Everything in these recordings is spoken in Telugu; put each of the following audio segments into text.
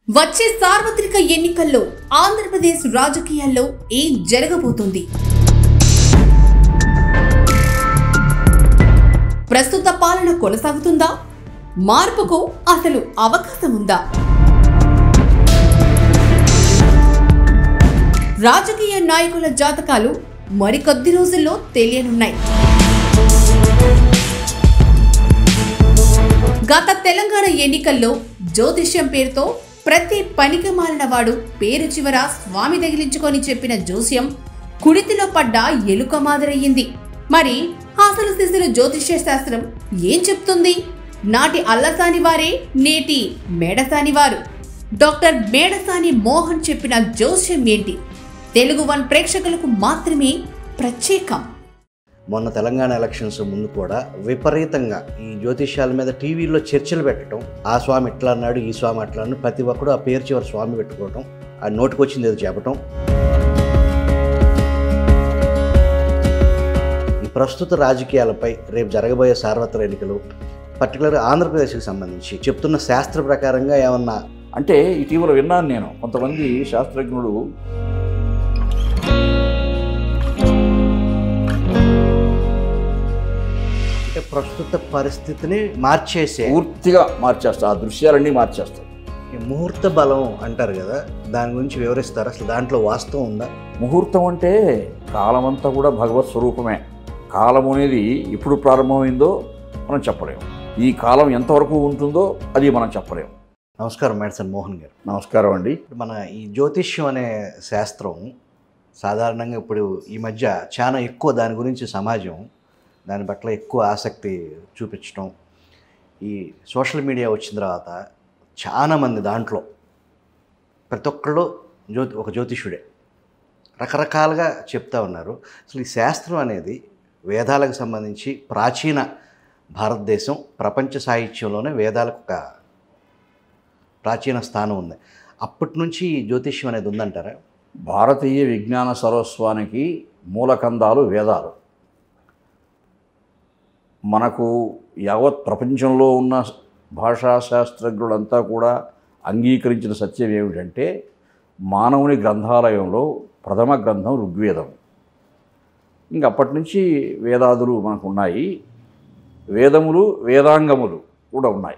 వచ్చే సార్వత్రిక ఎన్నికల్లో ఆంధ్రప్రదేశ్ రాజకీయాల్లో ఏం జరగబోతుంది ప్రస్తుత పాలన కొనసాగుతుందా మార్పుకు అసలు అవకాశం ఉందా రాజకీయ నాయకుల జాతకాలు మరికొద్ది రోజుల్లో తెలియనున్నాయి గత తెలంగాణ ఎన్నికల్లో జ్యోతిష్యం పేరుతో ప్రతి పనికి మాలిన వాడు పేరు చివర స్వామి తగిలించుకొని చెప్పిన జోస్యం కుడితిలో పడ్డ ఎలుక మాదిరయ్యింది మరి అసలు శిశులు జ్యోతిష్య శాస్త్రం ఏం చెప్తుంది నాటి అల్లసాని వారే నేటి మేడసాని వారు డాక్టర్ మేడసాని మోహన్ చెప్పిన జోస్యం ఏంటి తెలుగు వన్ ప్రేక్షకులకు మాత్రమే ప్రత్యేకం మొన్న తెలంగాణ ఎలక్షన్స్ ముందు కూడా విపరీతంగా ఈ జ్యోతిష్యాల మీద టీవీలో చర్చలు పెట్టడం ఆ స్వామి ఇట్లా అన్నాడు ఈ స్వామి అట్లా అన్నాడు ప్రతి ఒక్కడు ఆ పేరు చివరి స్వామి పెట్టుకోవటం ఆ నోటికొచ్చింది ఏదో చెప్పటం ఈ ప్రస్తుత రాజకీయాలపై రేపు జరగబోయే సార్వత్రిక ఎన్నికలు పర్టికులర్ ఆంధ్రప్రదేశ్కి సంబంధించి చెప్తున్న శాస్త్ర ప్రకారంగా ఏమన్నా అంటే ఇటీవల విన్నాను నేను కొంతమంది శాస్త్రజ్ఞులు అంటే ప్రస్తుత పరిస్థితిని మార్చేసే పూర్తిగా మార్చేస్తారు ఆ దృశ్యాలన్నీ మార్చేస్తారు ఈ ముహూర్త బలం అంటారు కదా దాని గురించి వివరిస్తారు అసలు దాంట్లో వాస్తవం ఉందా ముహూర్తం అంటే కాలమంతా కూడా భగవత్ స్వరూపమే కాలం అనేది ఎప్పుడు ప్రారంభమైందో మనం చెప్పలేము ఈ కాలం ఎంతవరకు ఉంటుందో అది మనం చెప్పలేము నమస్కారం మేడ్సన్ మోహన్ గారు నమస్కారం అండి ఇప్పుడు మన ఈ జ్యోతిష్యం అనే శాస్త్రం సాధారణంగా ఇప్పుడు ఈ మధ్య చాలా ఎక్కువ దాని గురించి సమాజం దాని పట్ల ఎక్కువ ఆసక్తి చూపించడం ఈ సోషల్ మీడియా వచ్చిన తర్వాత చాలామంది దాంట్లో ప్రతి ఒక్కళ్ళు జ్యోతి ఒక జ్యోతిష్యుడే రకరకాలుగా చెప్తా ఉన్నారు అసలు ఈ శాస్త్రం అనేది వేదాలకు సంబంధించి ప్రాచీన భారతదేశం ప్రపంచ సాహిత్యంలోనే వేదాలకు ఒక ప్రాచీన స్థానం ఉంది అప్పటి నుంచి ఈ జ్యోతిష్యం అనేది ఉందంటారా భారతీయ విజ్ఞాన సర్వస్వానికి మూలకందాలు వేదాలు మనకు యావత్ ప్రపంచంలో ఉన్న భాషా శాస్త్రజ్ఞులంతా కూడా అంగీకరించిన సత్యం ఏమిటంటే మానవుని గ్రంథాలయంలో ప్రథమ గ్రంథం ఋగ్వేదం ఇంక అప్పటి నుంచి వేదాదులు మనకు ఉన్నాయి వేదములు వేదాంగములు కూడా ఉన్నాయి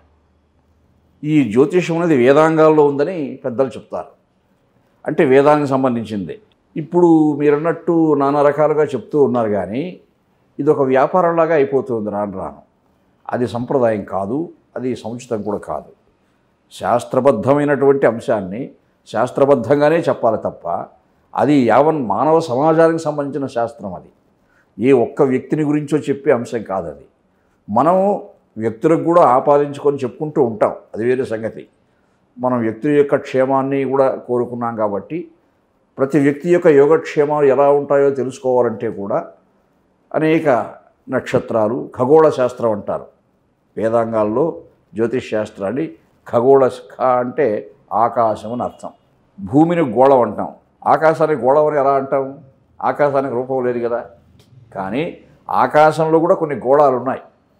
ఈ జ్యోతిషం అనేది వేదాంగాల్లో ఉందని పెద్దలు చెప్తారు అంటే వేదానికి సంబంధించింది ఇప్పుడు మీరన్నట్టు నానా రకాలుగా చెప్తూ ఉన్నారు కానీ ఇది ఒక వ్యాపారంలాగా అయిపోతుంది రాను రాను అది సంప్రదాయం కాదు అది సముచితం కూడా కాదు శాస్త్రబద్ధమైనటువంటి అంశాన్ని శాస్త్రబద్ధంగానే చెప్పాలి తప్ప అది యావన్ మానవ సమాజానికి సంబంధించిన శాస్త్రం అది ఏ ఒక్క వ్యక్తిని గురించో చెప్పే అంశం కాదు అది మనం వ్యక్తులకు కూడా ఆపాదించుకొని చెప్పుకుంటూ ఉంటాం అది వేరే సంగతి మనం వ్యక్తుల యొక్క క్షేమాన్ని కూడా కోరుకున్నాం కాబట్టి ప్రతి వ్యక్తి యొక్క యోగక్షేమాలు ఎలా ఉంటాయో తెలుసుకోవాలంటే కూడా అనేక నక్షత్రాలు ఖగోళ శాస్త్రం అంటారు వేదాంగాల్లో జ్యోతిష్ శాస్త్రాన్ని ఖగోళ ఖ అంటే ఆకాశం అని అర్థం భూమిని గోళం అంటాం ఆకాశానికి గోళం అని ఎలా అంటాం ఆకాశానికి రూపం లేదు కదా కానీ ఆకాశంలో కూడా కొన్ని గోళాలు ఉన్నాయి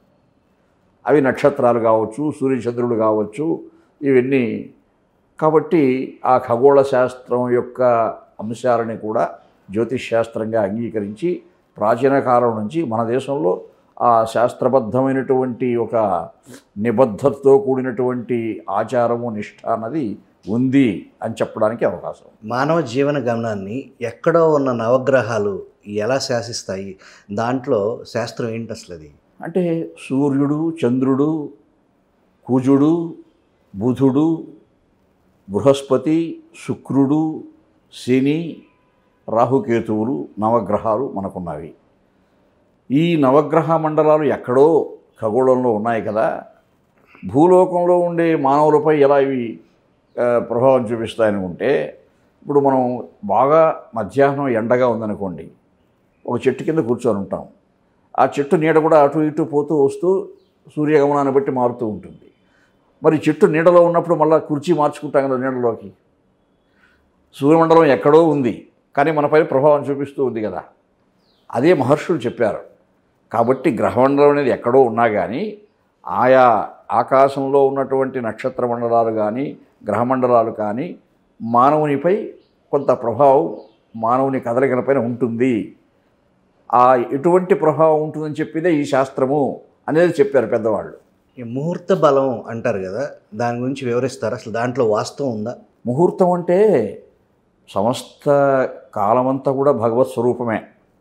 అవి నక్షత్రాలు కావచ్చు సూర్యచంద్రుడు కావచ్చు ఇవన్నీ కాబట్టి ఆ ఖగోళ శాస్త్రం యొక్క అంశాలని కూడా జ్యోతిష్ శాస్త్రంగా అంగీకరించి ప్రాచీన కాలం నుంచి మన దేశంలో ఆ శాస్త్రబద్ధమైనటువంటి ఒక నిబద్ధతతో కూడినటువంటి ఆచారము నిష్ఠ అన్నది ఉంది అని చెప్పడానికి అవకాశం మానవ జీవన గమనాన్ని ఎక్కడో ఉన్న నవగ్రహాలు ఎలా శాసిస్తాయి దాంట్లో శాస్త్రం ఏంటి అసలు అది అంటే సూర్యుడు చంద్రుడు కుజుడు బుధుడు బృహస్పతి శుక్రుడు శని రాహుకేతువులు నవగ్రహాలు మనకున్నవి ఈ నవగ్రహ మండలాలు ఎక్కడో ఖగోళంలో ఉన్నాయి కదా భూలోకంలో ఉండే మానవులపై ఎలా ఇవి ఆ, ప్రభావం చూపిస్తాయనుకుంటే ఇప్పుడు మనం బాగా మధ్యాహ్నం ఎండగా ఉందనుకోండి ఒక చెట్టు కింద కూర్చొని ఉంటాం ఆ చెట్టు నీడ కూడా అటు ఇటు పోతూ వస్తూ సూర్యగమనాన్ని బట్టి మారుతూ ఉంటుంది మరి చెట్టు నీడలో ఉన్నప్పుడు మళ్ళీ కుర్చీ మార్చుకుంటాం కదా నీడలోకి సూర్యమండలం ఎక్కడో ఉంది కానీ మనపై ప్రభావం చూపిస్తూ ఉంది కదా అదే మహర్షులు చెప్పారు కాబట్టి గ్రహమండలం అనేది ఎక్కడో ఉన్నా కానీ ఆయా ఆకాశంలో ఉన్నటువంటి నక్షత్ర మండలాలు కానీ గ్రహమండలాలు కానీ మానవునిపై కొంత ప్రభావం మానవుని కదలికలపైన ఉంటుంది ఆ ఎటువంటి ప్రభావం ఉంటుందని చెప్పేదే ఈ శాస్త్రము అనేది చెప్పారు పెద్దవాళ్ళు ఈ ముహూర్త బలం అంటారు కదా దాని గురించి వివరిస్తారు అసలు దాంట్లో వాస్తవం ఉందా ముహూర్తం అంటే సమస్త కాలమంతా కూడా భగవత్ స్వరూపమే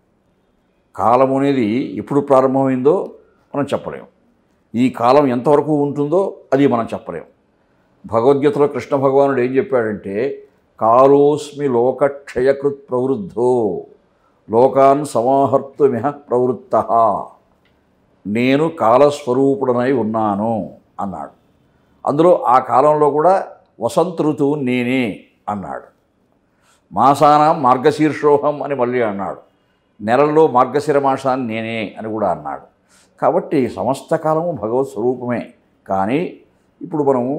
కాలం అనేది ఎప్పుడు ప్రారంభమైందో మనం చెప్పలేం ఈ కాలం ఎంతవరకు ఉంటుందో అది మనం చెప్పలేం భగవద్గీతలో కృష్ణ భగవానుడు ఏం చెప్పాడంటే కాలోస్మి లోకక్షయకృత్ ప్రవృద్ధో లోకాన్ సమాహర్తుమిహ ప్రవృత్త నేను కాలస్వరూపుడనై ఉన్నాను అన్నాడు అందులో ఆ కాలంలో కూడా వసంత ఋతువు నేనే అన్నాడు మాసాన మార్గశీర్షోహం అని మళ్ళీ అన్నాడు నెలలో మార్గశిర మాసాన్ని నేనే అని కూడా అన్నాడు కాబట్టి సమస్త కాలము భగవత్ స్వరూపమే కానీ ఇప్పుడు మనము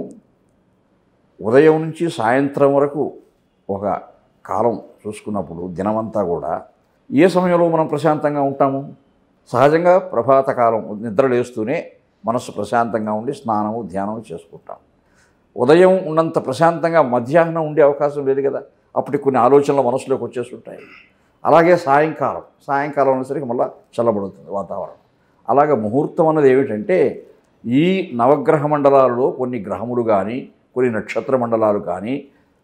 ఉదయం నుంచి సాయంత్రం వరకు ఒక కాలం చూసుకున్నప్పుడు దినమంతా కూడా ఏ సమయంలో మనం ప్రశాంతంగా ఉంటాము సహజంగా ప్రభాత కాలం నిద్ర లేస్తూనే మనస్సు ప్రశాంతంగా ఉండి స్నానము ధ్యానం చేసుకుంటాం ఉదయం ఉన్నంత ప్రశాంతంగా మధ్యాహ్నం ఉండే అవకాశం లేదు కదా అప్పటికి కొన్ని ఆలోచనలు మనసులోకి వచ్చేస్తుంటాయి అలాగే సాయంకాలం సాయంకాలం అనేసరికి మళ్ళీ చల్లబడుతుంది వాతావరణం అలాగే ముహూర్తం అన్నది ఏమిటంటే ఈ నవగ్రహ మండలాలలో కొన్ని గ్రహములు కానీ కొన్ని నక్షత్ర మండలాలు కానీ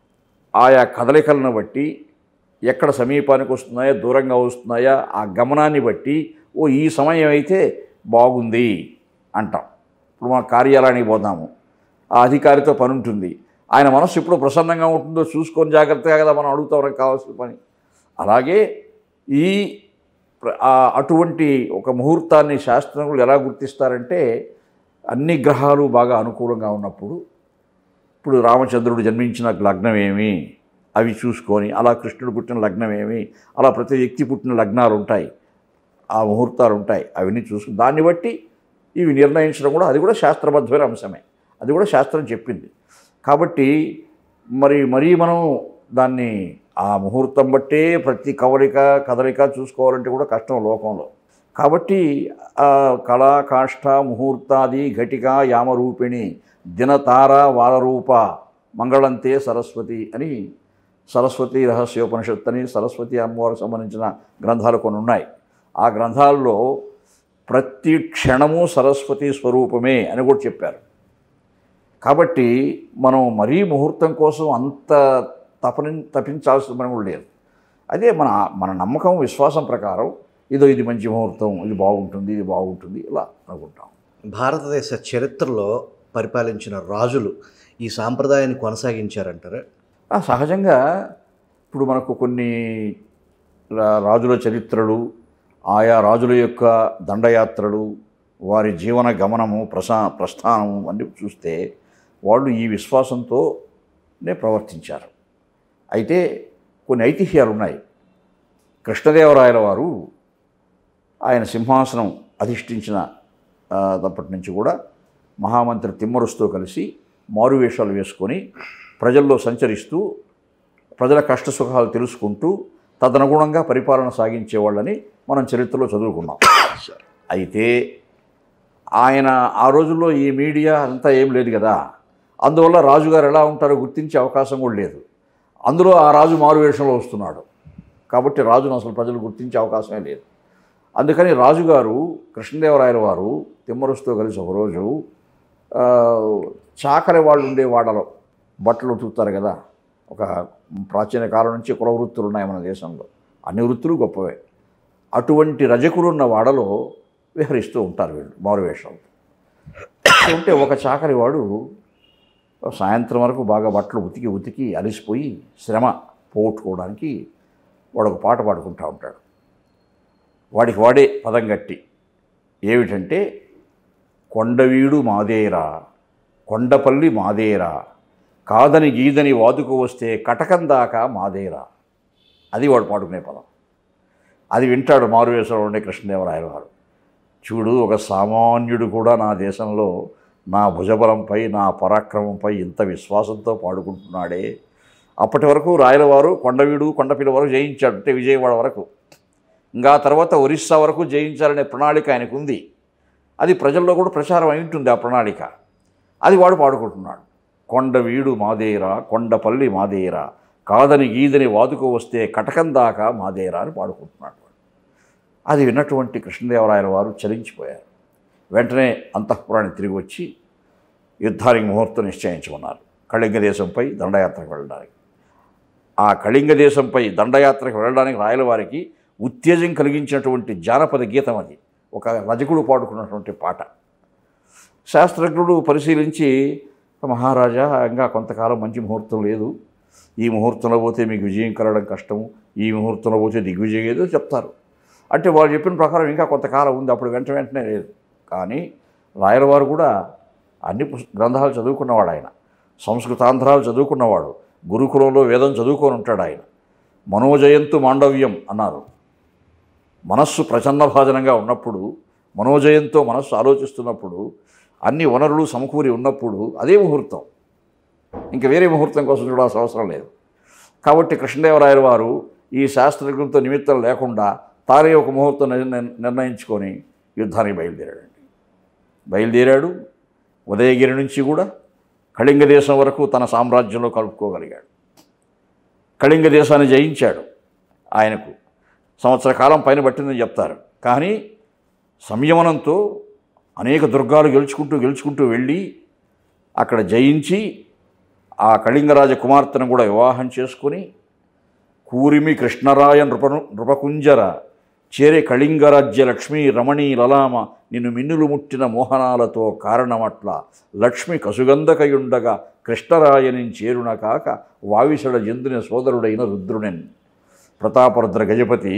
ఆయా కదలికలను బట్టి ఎక్కడ సమీపానికి వస్తున్నాయా దూరంగా వస్తున్నాయా ఆ గమనాన్ని బట్టి ఓ ఈ సమయం అయితే బాగుంది అంటాం ఇప్పుడు మనం కార్యాలయానికి పోతాము ఆ అధికారితో పని ఉంటుంది ఆయన మనసు ఎప్పుడు ప్రసన్నంగా ఉంటుందో చూసుకొని జాగ్రత్తగా కదా మనం అడుగుతాం మనకు కావాల్సిన పని అలాగే ఈ ప్ర- ఆ అటువంటి ఒక ముహూర్తాన్ని శాస్త్రజ్ఞులు ఎలా గుర్తిస్తారంటే అన్ని గ్రహాలు బాగా అనుకూలంగా ఉన్నప్పుడు ఇప్పుడు రామచంద్రుడు జన్మించిన లగ్నం ఏమి అవి చూసుకొని అలా కృష్ణుడు పుట్టిన లగ్నం ఏమి అలా ప్రతి వ్యక్తి పుట్టిన లగ్నాలు ఉంటాయి ఆ ముహూర్తాలు ఉంటాయి అవన్నీ చూసుకుని దాన్ని బట్టి ఇవి నిర్ణయించడం కూడా అది కూడా శాస్త్రబద్ధమైన అంశమే అది కూడా శాస్త్రం చెప్పింది కాబట్టి మరి మరీ మనం దాన్ని ఆ ముహూర్తం బట్టే ప్రతి కవలిక కదలిక చూసుకోవాలంటే కూడా కష్టం లోకంలో కాబట్టి ఆ కళ కాష్ట ముహూర్తాది ఘటిక యామరూపిణి దినతార వారరూప మంగళంతే సరస్వతి అని సరస్వతి రహస్యోపనిషత్తు అని సరస్వతి అమ్మవారికి సంబంధించిన గ్రంథాలు కొన్ని ఉన్నాయి ఆ గ్రంథాల్లో ప్రతి క్షణము సరస్వతి స్వరూపమే అని కూడా చెప్పారు కాబట్టి మనం మరీ ముహూర్తం కోసం అంత తపని తపించాల్సిన పని కూడా లేదు అదే మన మన నమ్మకం విశ్వాసం ప్రకారం ఇదో ఇది మంచి ముహూర్తం ఇది బాగుంటుంది ఇది బాగుంటుంది ఇలా అనుకుంటాం భారతదేశ చరిత్రలో పరిపాలించిన రాజులు ఈ సాంప్రదాయాన్ని కొనసాగించారంటారా ఆ, సహజంగా ఇప్పుడు మనకు కొన్ని రా- రాజుల చరిత్రలు ఆయా రాజుల యొక్క దండయాత్రలు వారి జీవన గమనము ప్రసా ప్రస్థానము అన్ని చూస్తే వాళ్ళు ఈ విశ్వాసంతోనే ప్రవర్తించారు అయితే కొన్ని ఐతిహ్యాలు ఉన్నాయి కృష్ణదేవరాయల వారు ఆయన సింహాసనం అధిష్ఠించిన ఆ, అప్పటి నుంచి కూడా మహామంత్రి తిమ్మరుస్తో కలిసి మారువేషాలు వేసుకొని ప్రజల్లో సంచరిస్తూ ప్రజల కష్ట సుఖాలు తెలుసుకుంటూ తదనుగుణంగా పరిపాలన సాగించేవాళ్ళని మనం చరిత్రలో చదువుకున్నాం అయితే ఆయన ఆ రోజుల్లో ఈ మీడియా అంతా ఏం లేదు కదా అందువల్ల రాజుగారు ఎలా ఉంటారో గుర్తించే అవకాశం కూడా లేదు అందులో ఆ రాజు మారువేషంలో వస్తున్నాడు కాబట్టి రాజును అసలు ప్రజలు గుర్తించే అవకాశమే లేదు అందుకని రాజుగారు కృష్ణదేవరాయల వారు తిమ్మరుస్తో కలిసి ఒకరోజు ఆ, చాకలి వాళ్ళు ఉండే వాడలో బట్టలు ఉతుకుతారు కదా ఒక ప్రాచీన కాలం నుంచి కుల వృత్తులు ఉన్నాయి మన దేశంలో అన్ని వృత్తులు గొప్పవే అటువంటి రజకులు ఉన్న వాడలో విహరిస్తూ ఉంటారు వీళ్ళు మారువేషాలు ఉంటే ఒక చాకలి వాడు సాయంత్రం వరకు బాగా బట్టలు ఉతికి ఉతికి అలిసిపోయి శ్రమ పోగొట్టుకోవడానికి వాడు ఒక పాట పాడుకుంటూ ఉంటాడు వాడికి వాడే పదం గట్టి ఏమిటంటే కొండవీడు మాదేరా కొండపల్లి మాదేరా కాదని గీదని వాదుకు వస్తే కటకం దాకా మాదేరా అది వాడు పాడుకునే పదం అది వింటాడు మారువేశ్వరం ఉండే కృష్ణదేవరాయల వారు చూడు ఒక సామాన్యుడు కూడా నా దేశంలో నా భుజబలంపై నా పరాక్రమంపై ఇంత విశ్వాసంతో పాడుకుంటున్నాడే అప్పటి వరకు రాయలవారు కొండవీడు కొండపిల్ల వరకు జయించాడు అంటే విజయవాడ వరకు ఇంకా తర్వాత ఒరిస్సా వరకు జయించాలనే ప్రణాళిక ఆయనకు ఉంది అది ప్రజల్లో కూడా ప్రచారం అయి ఉంటుంది ఆ ప్రణాళిక అది వాడు పాడుకుంటున్నాడు కొండ వీడు మాదేరా కొండపల్లి మాదేరా కాదని గీదని వాదుకు వస్తే కటకం దాకా మాదేరా అని పాడుకుంటున్నాడు వాడు. అది విన్నటువంటి కృష్ణదేవరాయల వారు చలించిపోయారు వెంటనే అంతఃపురానికి తిరిగి వచ్చి యుద్ధానికి ముహూర్తం నిశ్చయించమన్నారు కళింగ దేశంపై దండయాత్రకు వెళ్ళడానికి ఆ కళింగ దేశంపై దండయాత్రకు వెళ్ళడానికి రాయలవారికి ఉత్తేజం కలిగించినటువంటి జానపద గీతం అది ఒక రజకుడు పాడుకున్నటువంటి పాట శాస్త్రజ్ఞుడు పరిశీలించి మహారాజా ఇంకా కొంతకాలం మంచి ముహూర్తం లేదు ఈ ముహూర్తంలో పోతే మీకు విజయం కలగడం కష్టము ఈ ముహూర్తంలో పోతే దిగ్విజయం ఏదో చెప్తారు అంటే వాళ్ళు చెప్పిన ప్రకారం ఇంకా కొంతకాలం ఉంది అప్పుడు వెంట వెంటనే లేదు కానీ రాయలవారు కూడా అన్ని పుస్- గ్రంథాలు చదువుకున్నవాడు ఆయన సంస్కృతాంధ్రాలు చదువుకున్నవాడు గురుకులంలో వేదం చదువుకొని ఉంటాడు ఆయన మనోజయంతు మాండవ్యం అన్నారు మనస్సు ప్రచన్నభాజనంగా ఉన్నప్పుడు మనోజయంతో మనస్సు ఆలోచిస్తున్నప్పుడు అన్ని వనరులు సమకూరి ఉన్నప్పుడు అదే ముహూర్తం ఇంకా వేరే ముహూర్తం కోసం చూడాల్సిన అవసరం లేదు కాబట్టి కృష్ణదేవరాయల వారు ఈ శాస్త్రజ్ఞులతో నిమిత్తం లేకుండా తానే ఒక ముహూర్తం నిర్- నిర్ణయించుకొని యుద్ధానికి బయలుదేరాడండి బయలుదేరాడు ఉదయగిరి నుంచి కూడా కళింగ దేశం వరకు తన సామ్రాజ్యంలో కలుపుకోగలిగాడు కళింగ దేశాన్ని జయించాడు ఆయనకు సంవత్సర కాలం పైన పట్టిందని చెప్తారు కానీ సంయమనంతో అనేక దుర్గాలు గెలుచుకుంటూ గెలుచుకుంటూ వెళ్ళి అక్కడ జయించి ఆ కళింగరాజ కుమార్తెను కూడా వివాహం చేసుకుని కూరిమి కృష్ణరాయ నృపను నృపకుంజర చేరే కళింగరాజ్య లక్ష్మీ రమణీ లలామ నిన్ను మిన్నులు ముట్టిన మోహనాలతో కారణమట్ల లక్ష్మి కసుగంధకయుండగా కృష్ణరాయని చేరున కాక వావిసడ జంతుని సోదరుడైన రుద్రునెన్ ప్రతాపరుద్ర గజపతి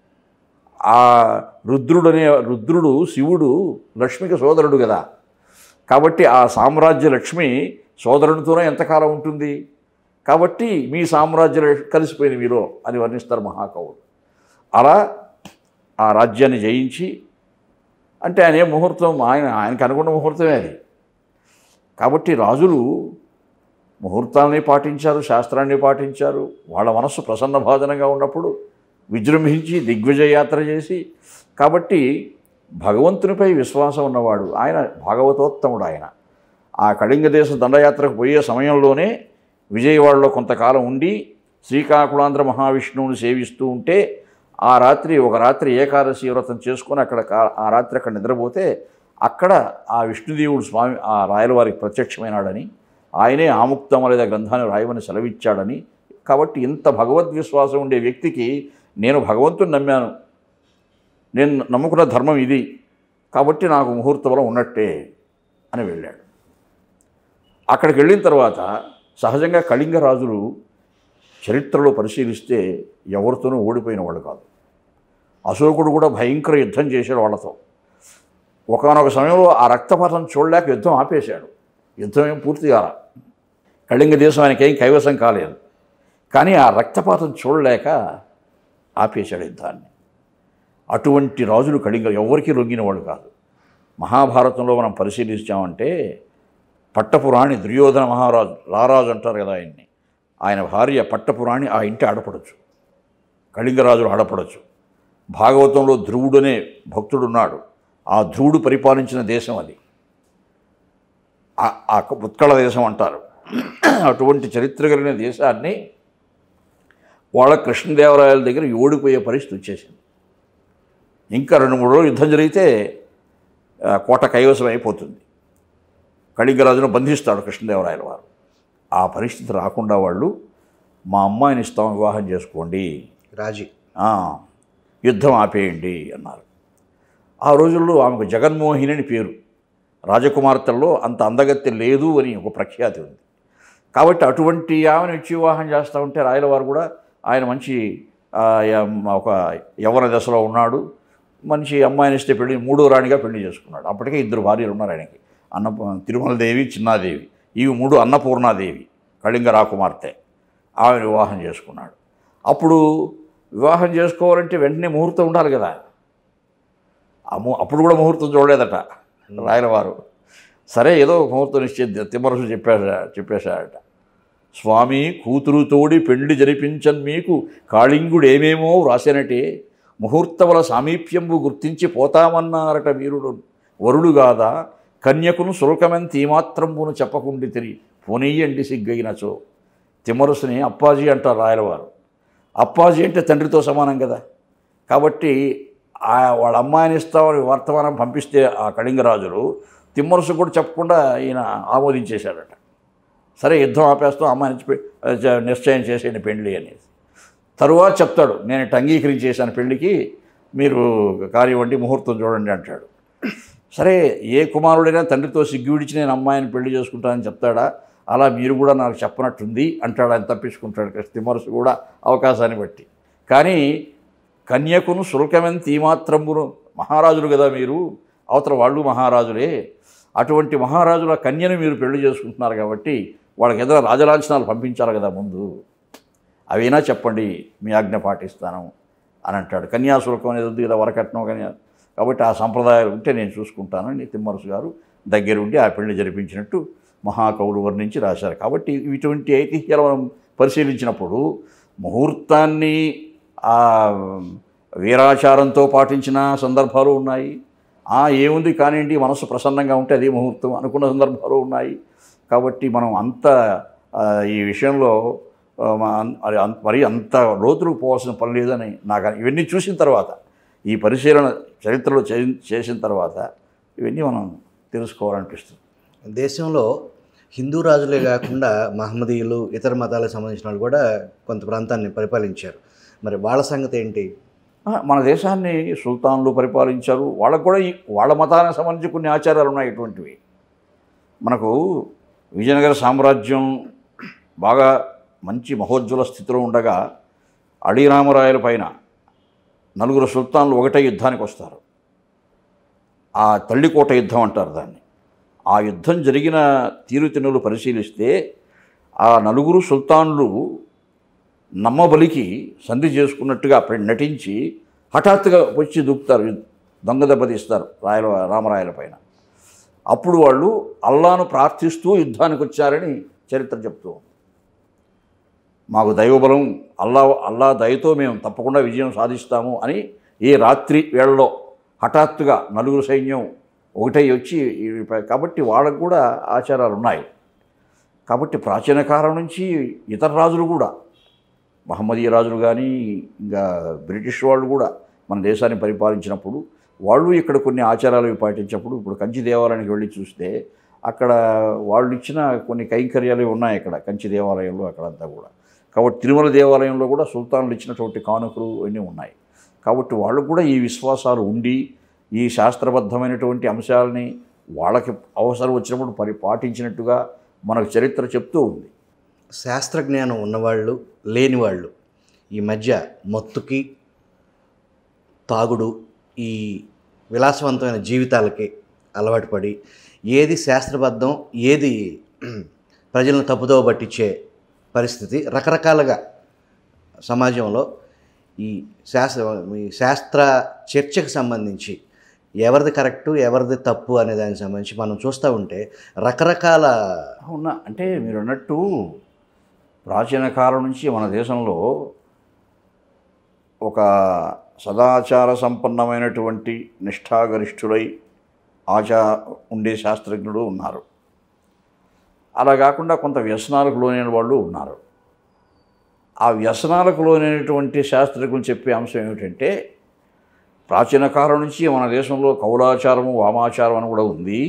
ఆ రుద్రుడనే రుద్రుడు శివుడు లక్ష్మికి సోదరుడు కదా కాబట్టి ఆ సామ్రాజ్య లక్ష్మి సోదరునితోనే ఎంతకాలం ఉంటుంది కాబట్టి మీ సామ్రాజ్యం కలిసిపోయింది మీలో అని వర్ణిస్తారు మహాకవులు అలా ఆ రాజ్యాన్ని జయించి అంటే ఆయన ఏ ముహూర్తం ఆయన ఆయనకు అనుకున్న ముహూర్తమే అది కాబట్టి రాజులు ముహూర్తాలని పాటించారు శాస్త్రాన్ని పాటించారు వాళ్ళ మనస్సు ప్రసన్న భాజనంగా ఉన్నప్పుడు విజృంభించి దిగ్విజయ యాత్ర చేసి కాబట్టి భగవంతునిపై విశ్వాసం ఉన్నవాడు ఆయన భాగవతోత్తముడు ఆయన ఆ కళింగ దేశ దండయాత్రకు పోయే సమయంలోనే విజయవాడలో కొంతకాలం ఉండి శ్రీకాకుళాంధ్ర మహావిష్ణువుని సేవిస్తూ ఉంటే ఆ రాత్రి ఒక రాత్రి ఏకాదశి వ్రతం చేసుకొని అక్కడ కా- ఆ రాత్రి అక్కడ నిద్రపోతే అక్కడ ఆ విష్ణుదేవుడు స్వామి ఆ రాయలవారికి ప్రత్యక్షమైనాడని ఆయనే ఆముక్తమలేద గ్రంథాన్ని రాయమని సెలవిచ్చాడని కాబట్టి ఇంత భగవద్విశ్వాసం ఉండే వ్యక్తికి నేను భగవంతుని నమ్మాను నేను నమ్ముకున్న ధర్మం ఇది కాబట్టి నాకు ముహూర్త బలం ఉన్నట్టే అని వెళ్ళాడు అక్కడికి వెళ్ళిన తర్వాత సహజంగా కళింగ రాజులు చరిత్రలో పరిశీలిస్తే ఎవరితోనూ ఓడిపోయిన వాళ్ళు కాదు అశోకుడు కూడా భయంకర యుద్ధం చేశాడు వాళ్ళతో ఒకనొక సమయంలో ఆ రక్తపాతం చూడలేక యుద్ధం ఆపేశాడు యుద్ధం ఏం పూర్తి కాల కళింగ దేశం ఆయనకేం కైవసం కాలేదు కానీ ఆ రక్తపాతం చూడలేక ఆపేశాడు యుద్ధాన్ని అటువంటి రాజులు కళింగ ఎవరికీ లొంగిన వాళ్ళు కాదు మహాభారతంలో మనం పరిశీలించామంటే పట్టపురాణి దుర్యోధన మహారాజు రారాజు అంటారు కదా ఆయన్ని ఆయన భార్య పట్టపురాణి ఆ ఇంటి ఆడపడచ్చు కళింగరాజులు ఆడపడచ్చు భాగవతంలో ధ్రువుడనే భక్తుడున్నాడు ఆ ధ్రువుడు పరిపాలించిన దేశం అది ఆ- ఆ ఉత్కళ దేశం అంటారు అటువంటి చరిత్ర కలిగిన దేశాన్ని వాళ్ళ కృష్ణదేవరాయల దగ్గర ఓడిపోయే పరిస్థితి వచ్చేసింది ఇంకా రెండు మూడు రోజులు యుద్ధం జరిగితే ఆ, కోట కైవసం అయిపోతుంది కళింగరాజును బంధిస్తాడు కృష్ణదేవరాయల వారు ఆ పరిస్థితి రాకుండా వాళ్ళు మా అమ్మాయిని ఇస్తాం వివాహం చేసుకోండి రాజీ ఆ, యుద్ధం ఆపేయండి అన్నారు ఆ రోజుల్లో ఆమెకు జగన్మోహిని అని పేరు రాజకుమార్తెల్లో అంత అందగత్తె లేదు అని ఒక ప్రఖ్యాతి ఉంది కాబట్టి అటువంటి ఆమెను ఇచ్చి వివాహం చేస్తూ ఉంటే రాయలవారు కూడా ఆయన మంచి ఆ, య- ఒక యవన దశలో ఉన్నాడు మంచి అమ్మాయిని ఇస్తే పెళ్లి మూడో రాణిగా పెళ్లి చేసుకున్నాడు అప్పటికే ఇద్దరు భార్యలు ఉన్నారు ఆయనకి అన్న తిరుమలదేవి చిన్నాదేవి ఇవి మూడు అన్నపూర్ణాదేవి కళింగ రాకుమార్తె ఆమెను వివాహం చేసుకున్నాడు అప్పుడు వివాహం చేసుకోవాలంటే వెంటనే ముహూర్తం ఉండాలి కదా ఆ ము- అప్పుడు కూడా ముహూర్తం చూడలేదట రాయలవారు సరే ఏదో ఒక ముహూర్తం నిశ్చయిద్దాం తిమ్మరసు చెప్పేశా చెప్పేశాడట స్వామి కూతురు తోడి పెళ్లి జరిపించన్ మీకు కాళింగుడు ఏమేమో వ్రాసినటే ముహూర్తముల సామీప్యంబు గుర్తించి పోతామన్నారట వీరుడు వరుడు గాదా కన్యకును శుల్కమెంత ఏమాత్రంబును చెప్పకుండి తిరి పోనీయండి సిగ్గైనచో తిమ్మరుసుని అప్పాజీ అంటారు రాయలవారు అప్పాజీ అంటే తండ్రితో సమానం కదా కాబట్టి ఆ వాళ్ళ అమ్మాయిని ఇస్తామని వర్తమానం పంపిస్తే ఆ కళింగరాజులు తిమ్మరుసు కూడా చెప్పకుండా ఈయన ఆమోదించేశాడట సరే యుద్ధం ఆపేస్తాం అమ్మాయిని ఇచ్చి పె- చ- నిశ్చయం చేసేయండి పెళ్ళి అనేది తరువాత చెప్తాడు నేను ఇట్ట అంగీకరించేశాను పెళ్ళికి మీరు కార్యవండి ముహూర్తం చూడండి అంటాడు సరే ఏ కుమారుడైనా తండ్రితో సిగ్గు విడిచి నేను అమ్మాయిని పెళ్లి చేసుకుంటానని చెప్తాడా అలా మీరు కూడా నాకు చెప్పనట్టుంది అంటాడు ఆయన తప్పించుకుంటాడు కృష్ణ తిమ్మరసు కూడా అవకాశాన్ని బట్టి కానీ కన్యకును శుల్కమెంత ఈ మాత్రమును మహారాజులు కదా మీరు అవతల వాళ్ళు మహారాజులే అటువంటి మహారాజుల కన్యను మీరు పెళ్లి చేసుకుంటున్నారు కాబట్టి వాళ్ళకి ఏదైనా రాజలాంఛనాలు పంపించాలి కదా ముందు అవైనా చెప్పండి మీ ఆజ్ఞ పాటిస్తాను అని అంటాడు కన్యాశుల్కం అనేది ఉంది కదా వరకట్నం కన్యా కాబట్టి ఆ సంప్రదాయాలు ఉంటే నేను చూసుకుంటాను అని తిమ్మరసు గారు దగ్గరుండి ఆ పెళ్లి జరిపించినట్టు మహాకవులు వర్ణించి రాశారు కాబట్టి ఇటువంటి ఐతిహ్యాలు మనం పరిశీలించినప్పుడు ముహూర్తాన్ని ఆ వీరాచారంతో పాటించిన సందర్భాలు ఉన్నాయి ఆ ఏముంది కానివ్వండి మనసు ప్రసన్నంగా ఉంటే అదే ముహూర్తం అనుకున్న సందర్భాలు ఉన్నాయి కాబట్టి మనం అంత ఆ, ఈ విషయంలో ఆ, మ- మరి అంత- మరి అంత లోతులకు పోవాల్సిన పని లేదని నాకు అని- ఇవన్నీ చూసిన తర్వాత ఈ పరిశీలన చరిత్రలో చే- చేసిన తర్వాత ఇవన్నీ మనం తెలుసుకోవాలనిపిస్తుంది దేశంలో హిందూ రాజులే కాకుండా మహమ్మదీయులు ఇతర మతాలకు సంబంధించిన వాళ్ళు కూడా కొంత ప్రాంతాన్ని పరిపాలించారు మరి వాళ్ళ సంగతి ఏంటి ఆ, మన దేశాన్ని సుల్తాన్లు పరిపాలించారు వాళ్ళకు కూడా ఈ- వాళ్ళ మతానికి సంబంధించి కొన్ని ఆచారాలు ఉన్నాయి ఇటువంటివి మనకు విజయనగర సామ్రాజ్యం బాగా మంచి మహోజ్వల స్థితిలో ఉండగా అడిరామరాయల పైన నలుగురు సుల్తాన్లు ఒకటే యుద్ధానికి వస్తారు ఆ తల్లికోట యుద్ధం అంటారు దాన్ని ఆ యుద్ధం జరిగిన తీరుతెన్నులు పరిశీలిస్తే ఆ నలుగురు సుల్తాన్లు నమ్మబలికి సంధి చేసుకున్నట్టుగా పె- నటించి హఠాత్తుగా వచ్చి దూకుతారు యుద్ధ- దొంగ దెబ్బతీస్తారు రాయల రామరాయల పైన అప్పుడు వాళ్ళు అల్లాను ప్రార్థిస్తూ యుద్ధానికి వచ్చారని చరిత్ర చెప్తూ ఉంది. మాకు దైవబలం అల్లా అల్లా దయతో మేము తప్పకుండా విజయం సాధిస్తాము అని ఈ రాత్రి వేళలో హఠాత్తుగా నలుగురు సైన్యం ఒకటై వచ్చి ఈ- కాబట్టి వాళ్ళకు కూడా ఆచారాలు ఉన్నాయి కాబట్టి ప్రాచీన కాలం నుంచి ఇతర రాజులు కూడా మహమ్మదీయ రాజులు కానీ ఇంకా బ్రిటిష్ వాళ్ళు కూడా మన దేశాన్ని పరిపాలించినప్పుడు వాళ్ళు ఇక్కడ కొన్ని ఆచారాలు అవి పాటించినప్పుడు ఇప్పుడు కంచి దేవాలయానికి వెళ్ళి చూస్తే అక్కడ వాళ్ళు ఇచ్చిన కొన్ని కైంకర్యాలు ఉన్నాయి ఇక్కడ కంచి దేవాలయంలో అక్కడంతా కూడా కాబట్టి తిరుమల దేవాలయంలో కూడా సుల్తాన్లు ఇచ్చినటువంటి కానుకలు అన్నీ ఉన్నాయి కాబట్టి వాళ్ళకు కూడా ఈ విశ్వాసాలు ఉండి ఈ శాస్త్రబద్ధమైనటువంటి అంశాలని వాళ్ళకి అవసరం వచ్చినప్పుడు పరి పాటించినట్టుగా మనకు చరిత్ర చెప్తూ ఉంది శాస్త్రజ్ఞానం ఉన్నవాళ్ళు లేనివాళ్ళు ఈ మధ్య మత్తుకి తాగుడు ఈ విలాసవంతమైన జీవితాలకి అలవాటు పడి ఏది శాస్త్రబద్ధం ఏది ప్రజలను తప్పుదోవ పట్టించే పరిస్థితి రకరకాలుగా సమాజంలో ఈ శాస్త్ర ఈ శాస్త్ర చర్చకు సంబంధించి ఎవరిది కరెక్టు ఎవరిది తప్పు అనే దానికి సంబంధించి మనం చూస్తూ ఉంటే రకరకాల అవునా అంటే మీరు అన్నట్టు ప్రాచీన కాలం నుంచి మన దేశంలో ఒక సదాచార సంపన్నమైనటువంటి నిష్ఠాగరిష్ఠుడై ఆచా ఉండే శాస్త్రజ్ఞుడు ఉన్నారు అలా కాకుండా కొంత వ్యసనాలకు లోనైన వాళ్ళు ఉన్నారు ఆ వ్యసనాలకు లోనైనటువంటి శాస్త్రజ్ఞులు చెప్పే అంశం ఏమిటంటే ప్రాచీన కాలం నుంచి మన దేశంలో కౌలాచారము వామాచారం అని కూడా ఉంది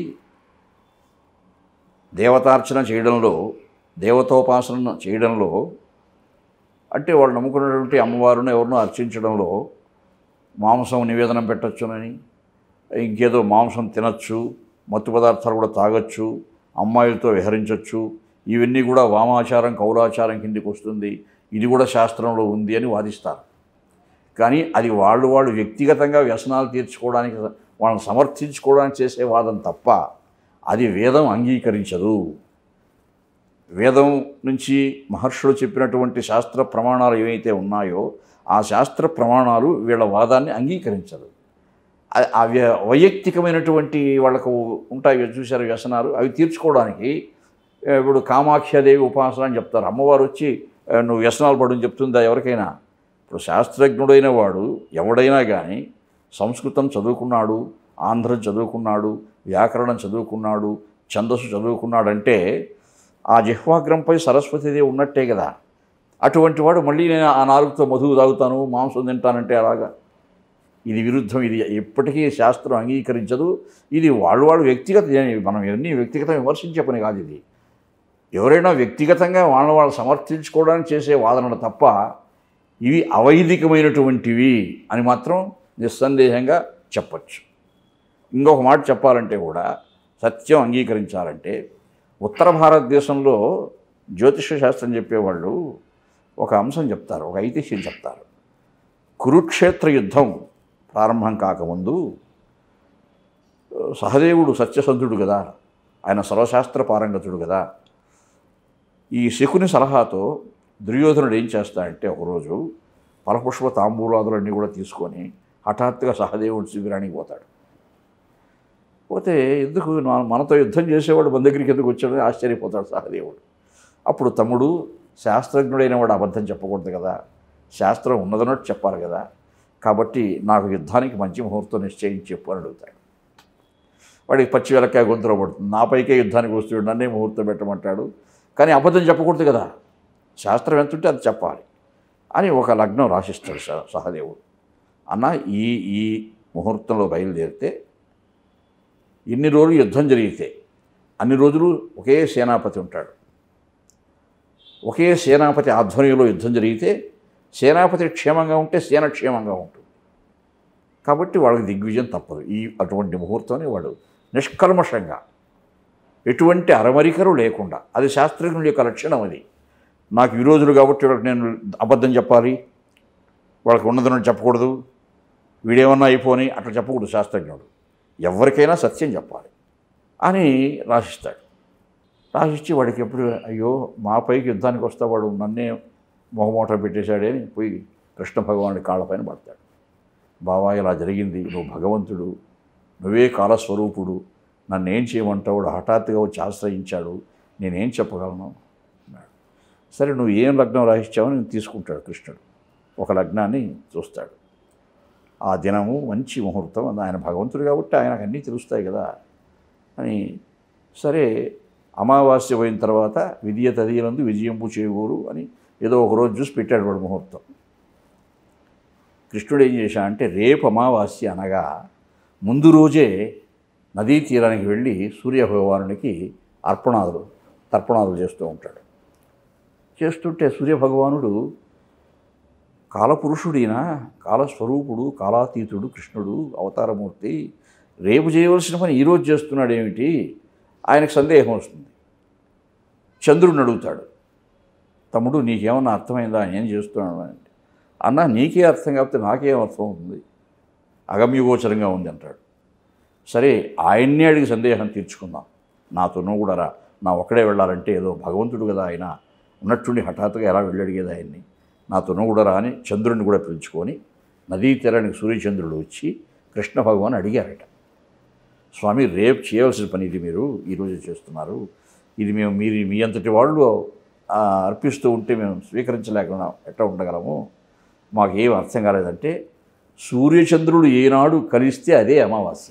దేవతార్చన చేయడంలో దేవతోపాసన చేయడంలో అంటే వాళ్ళు నమ్ముకున్నటువంటి అమ్మవారిని ఎవరినో అర్చించడంలో మాంసం నివేదనం పెట్టచ్చునని ఇంకేదో మాంసం తినచ్చు మత్తు పదార్థాలు కూడా తాగొచ్చు అమ్మాయిలతో విహరించవచ్చు ఇవన్నీ కూడా వామాచారం కౌలాచారం కిందికి వస్తుంది ఇది కూడా శాస్త్రంలో ఉంది అని వాదిస్తారు కానీ అది వాళ్ళు వాళ్ళు వ్యక్తిగతంగా వ్యసనాలు తీర్చుకోవడానికి వాళ్ళని సమర్థించుకోవడానికి చేసే వాదం తప్ప అది వేదం అంగీకరించదు వేదం నుంచి మహర్షులు చెప్పినటువంటి శాస్త్ర ప్రమాణాలు ఏవైతే ఉన్నాయో ఆ శాస్త్ర ప్రమాణాలు వీళ్ళ వాదాన్ని అంగీకరించదు ఆ- ఆ వ్య- వైయక్తికమైనటువంటి వాళ్ళకు ఉంటాయి చూశారు వ్యసనాలు అవి తీర్చుకోవడానికి ఆ, ఇప్పుడు కామాఖ్యాదేవి ఉపాసన అని చెప్తారు అమ్మవారు వచ్చి ఆ, నువ్వు వ్యసనాలు పడని చెప్తుందా ఎవరికైనా ఇప్పుడు శాస్త్రజ్ఞుడైన వాడు ఎవడైనా కానీ సంస్కృతం చదువుకున్నాడు ఆంధ్రం చదువుకున్నాడు వ్యాకరణం చదువుకున్నాడు ఛందస్సు చదువుకున్నాడంటే ఆ జిహ్వాగ్రంపై సరస్వతిదేవి ఉన్నట్టే కదా అటువంటి వాడు మళ్ళీ నేను ఆ నాలుగుతో మధువు తాగుతాను మాంసం తింటానంటే అలాగా ఇది విరుద్ధం ఇది ఎప్పటికీ శాస్త్రం అంగీకరించదు ఇది వాళ్ళు వాళ్ళు వ్యక్తిగత మనం ఎన్ని వ్యక్తిగతం విమర్శించే పని కాదు ఇది ఎవరైనా వ్యక్తిగతంగా వాళ్ళని వాళ్ళు సమర్థించుకోవడానికి చేసే వాదనలు తప్ప ఇవి అవైదికమైనటువంటివి అని మాత్రం నిస్సందేహంగా చెప్పచ్చు ఇంకొక మాట చెప్పాలంటే కూడా సత్యం అంగీకరించాలంటే ఉత్తర భారతదేశంలో జ్యోతిష శాస్త్రం చెప్పేవాళ్ళు ఒక అంశం చెప్తారు ఒక ఐతిహ్యం చెప్తారు కురుక్షేత్ర యుద్ధం ప్రారంభం కాకముందు సహదేవుడు సత్యసంధుడు కదా ఆయన సర్వశాస్త్ర పారంగతుడు కదా ఈ శకుని సలహాతో దుర్యోధనుడు ఏం చేస్తాడంటే ఒకరోజు ఫలపుష్ప తాంబూలాదులన్నీ కూడా తీసుకొని హఠాత్తుగా సహదేవుడి శిబిరానికి పోతాడు పోతే ఎందుకు నా- మనతో యుద్ధం చేసేవాడు మన దగ్గరికి ఎందుకు వచ్చాడని ఆశ్చర్యపోతాడు సహదేవుడు అప్పుడు తమ్ముడు శాస్త్రజ్ఞుడైన వాడు అబద్ధం చెప్పకూడదు కదా శాస్త్రం ఉన్నదన్నట్టు చెప్పాలి కదా కాబట్టి నాకు యుద్ధానికి మంచి ముహూర్తం నిశ్చయించి చెప్పు అని అడుగుతాడు వాడికి పచ్చి వెలక్కాయ గొంతులో పడుతుంది నాపైకే యుద్ధానికి వస్తుడు నన్నే ముహూర్తం పెట్టమంటాడు కానీ అబద్ధం చెప్పకూడదు కదా శాస్త్రం ఎంత ఉంటే అది చెప్పాలి అని ఒక లగ్నం రాసిస్తాడు సహ- సహదేవుడు అన్న ఈ ఈ ముహూర్తంలో బయలుదేరితే ఎన్ని రోజులు యుద్ధం జరిగితే అన్ని రోజులు ఒకే సేనాపతి ఉంటాడు ఒకే సేనాపతి ఆధ్వర్యంలో యుద్ధం జరిగితే సేనాపతి క్షేమంగా ఉంటే సేన క్షేమంగా ఉంటుంది కాబట్టి వాళ్ళకి దిగ్విజయం తప్పదు ఈ అటువంటి ముహూర్తాన్ని వాడు నిష్కల్మషంగా ఎటువంటి అరమరికలు లేకుండా అది శాస్త్రజ్ఞుల యొక్క లక్షణం అది నాకు ఈ రోజులు కాబట్టి వాళ్ళకి నేను అబద్ధం చెప్పాలి వాళ్ళకి ఉన్నదని చెప్పకూడదు వీడేమన్నా అయిపోని అట్లా చెప్పకూడదు శాస్త్రజ్ఞుడు ఎవరికైనా సత్యం చెప్పాలి అని రాసిస్తాడు రాసిచ్చి వాడికి ఎప్పుడు అయ్యో మా పైకి యుద్ధానికి వస్తా వాడు నన్నే మొహమోట పెట్టేశాడే అని పోయి కృష్ణ భగవానుడి కాళ్ళపైన పడతాడు బావా ఇలా జరిగింది నువ్వు భగవంతుడు నువ్వే కాలస్వరూపుడు నన్ను ఏం చేయమంటావు వాడు హఠాత్తుగా వచ్చి ఆశ్రయించాడు నేనేం చెప్పగలను అన్నాడు సరే నువ్వు ఏం లగ్నం రాసిచ్చావో నేను తీసుకుంటాడు కృష్ణుడు ఒక లగ్నాన్ని చూస్తాడు ఆ దినము మంచి ముహూర్తం అని ఆయన భగవంతుడు కాబట్టి ఆయనకు అన్నీ తెలుస్తాయి కదా అని సరే అమావాస్య పోయిన తర్వాత విద్య తదియనందు విజయంపు చేకూరు అని ఏదో ఒక రోజు చూసి పెట్టాడు వాడు ముహూర్తం కృష్ణుడు ఏం చేశా అంటే రేపు అమావాస్య అనగా ముందు రోజే నదీ తీరానికి వెళ్ళి సూర్య భగవానునికి అర్పణాదులు తర్పణాదులు చేస్తూ ఉంటాడు చేస్తుంటే సూర్య భగవానుడు కాలపురుషుడైన కాలస్వరూపుడు కాలాతీతుడు కృష్ణుడు అవతారమూర్తి రేపు చేయవలసిన పని ఈరోజు చేస్తున్నాడు ఏమిటి ఆయనకు సందేహం వస్తుంది చంద్రుడిని అడుగుతాడు తమ్ముడు నీకేమన్నా అర్థమైందా నేను చేస్తున్నాను అంటే అన్న నీకే అర్థం కాకపోతే నాకేం అర్థం అవుతుంది అగమ్యగోచరంగా ఉంది అంటాడు సరే ఆయన్నే అడిగి సందేహం తీర్చుకుందాం నాతో నువ్వు కూడా రా నా ఒక్కడే వెళ్ళాలంటే ఏదో భగవంతుడు కదా ఆయన ఉన్నట్టుండి హఠాత్తుగా ఎలా వెళ్ళడిగేది ఆయన్ని నాతో నువ్వు కూడా రా అని చంద్రుడిని కూడా పిలుచుకొని నదీ తీరానికి సూర్యచంద్రుడు వచ్చి కృష్ణ భగవాన్ అడిగారట స్వామి రేపు చేయవలసిన పని ఇది మీరు ఈరోజు చేస్తున్నారు ఇది మేము మీరు మీ అంతటి వాళ్ళు ఆ, అర్పిస్తూ ఉంటే మేము స్వీకరించలేకుండా ఎట్లా ఉండగలము మాకు ఏం అర్థం కాలేదంటే సూర్యచంద్రుడు ఏనాడు కలిస్తే అదే అమావాస్య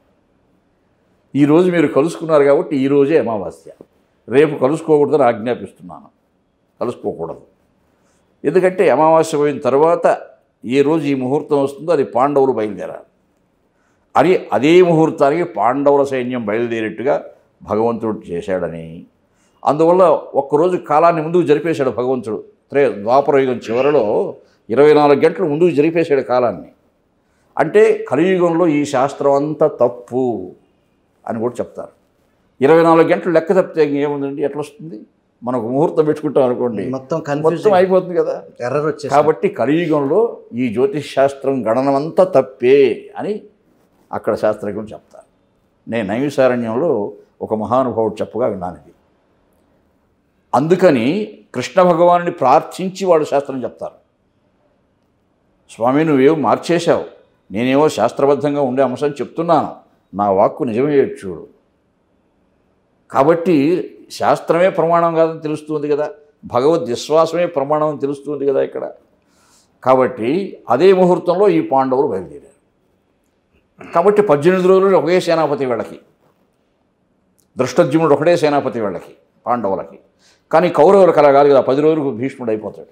ఈరోజు మీరు కలుసుకున్నారు కాబట్టి ఈరోజే అమావాస్య రేపు కలుసుకోకూడదని ఆజ్ఞాపిస్తున్నాను కలుసుకోకూడదు ఎందుకంటే అమావాస్య పోయిన తర్వాత ఏ రోజు ఈ ముహూర్తం వస్తుందో అది పాండవులు బయలుదేరారు అని అదే ముహూర్తానికి పాండవుల సైన్యం బయలుదేరేట్టుగా భగవంతుడు చేశాడని అందువల్ల ఒక్కరోజు కాలాన్ని ముందుకు జరిపేశాడు భగవంతుడు త్రే ద్వాపరయుగం చివరిలో ఇరవై నాలుగు గంటలు ముందుకు జరిపేశాడు కాలాన్ని అంటే కలియుగంలో ఈ శాస్త్రం అంతా తప్పు అని కూడా చెప్తారు ఇరవై నాలుగు గంటలు లెక్క తప్పితే ఏముందండి ఎట్లా వస్తుంది మనకు ముహూర్తం పెట్టుకుంటాం అనుకోండి మొత్తం మొత్తం కన్ఫ్యూజన్ అయిపోతుంది కదా ఎర్రర్ వచ్చేసి కాబట్టి కలియుగంలో ఈ జ్యోతిష్ శాస్త్రం గణనమంతా తప్పే అని అక్కడ శాస్త్రజ్ఞులు చెప్తారు నేను నైమిసారణ్యంలో ఒక మహానుభావుడు చెప్పగా విన్నాను ఇది అందుకని కృష్ణ భగవానుని ప్రార్థించి వాడు శాస్త్రం చెప్తారు స్వామి నువ్వేమో మార్చేశావు నేనేమో శాస్త్రబద్ధంగా ఉండే అంశం చెప్తున్నాను నా వాక్కు నిజమే చూడు కాబట్టి శాస్త్రమే ప్రమాణం కాదని తెలుస్తుంది కదా భగవద్ విశ్వాసమే ప్రమాణం అని తెలుస్తుంది కదా ఇక్కడ కాబట్టి అదే ముహూర్తంలో ఈ పాండవులు బయలుదేరారు కాబట్టి పద్దెనిమిది రోజులు ఒకే సేనాపతి వీళ్ళకి దృష్టద్యుమ్నుడు ఒకడే సేనాపతి వీళ్ళకి పాండవులకి కానీ కౌరవులకు అలా కాదు కదా పది రోజులకు భీష్ముడు అయిపోతాడు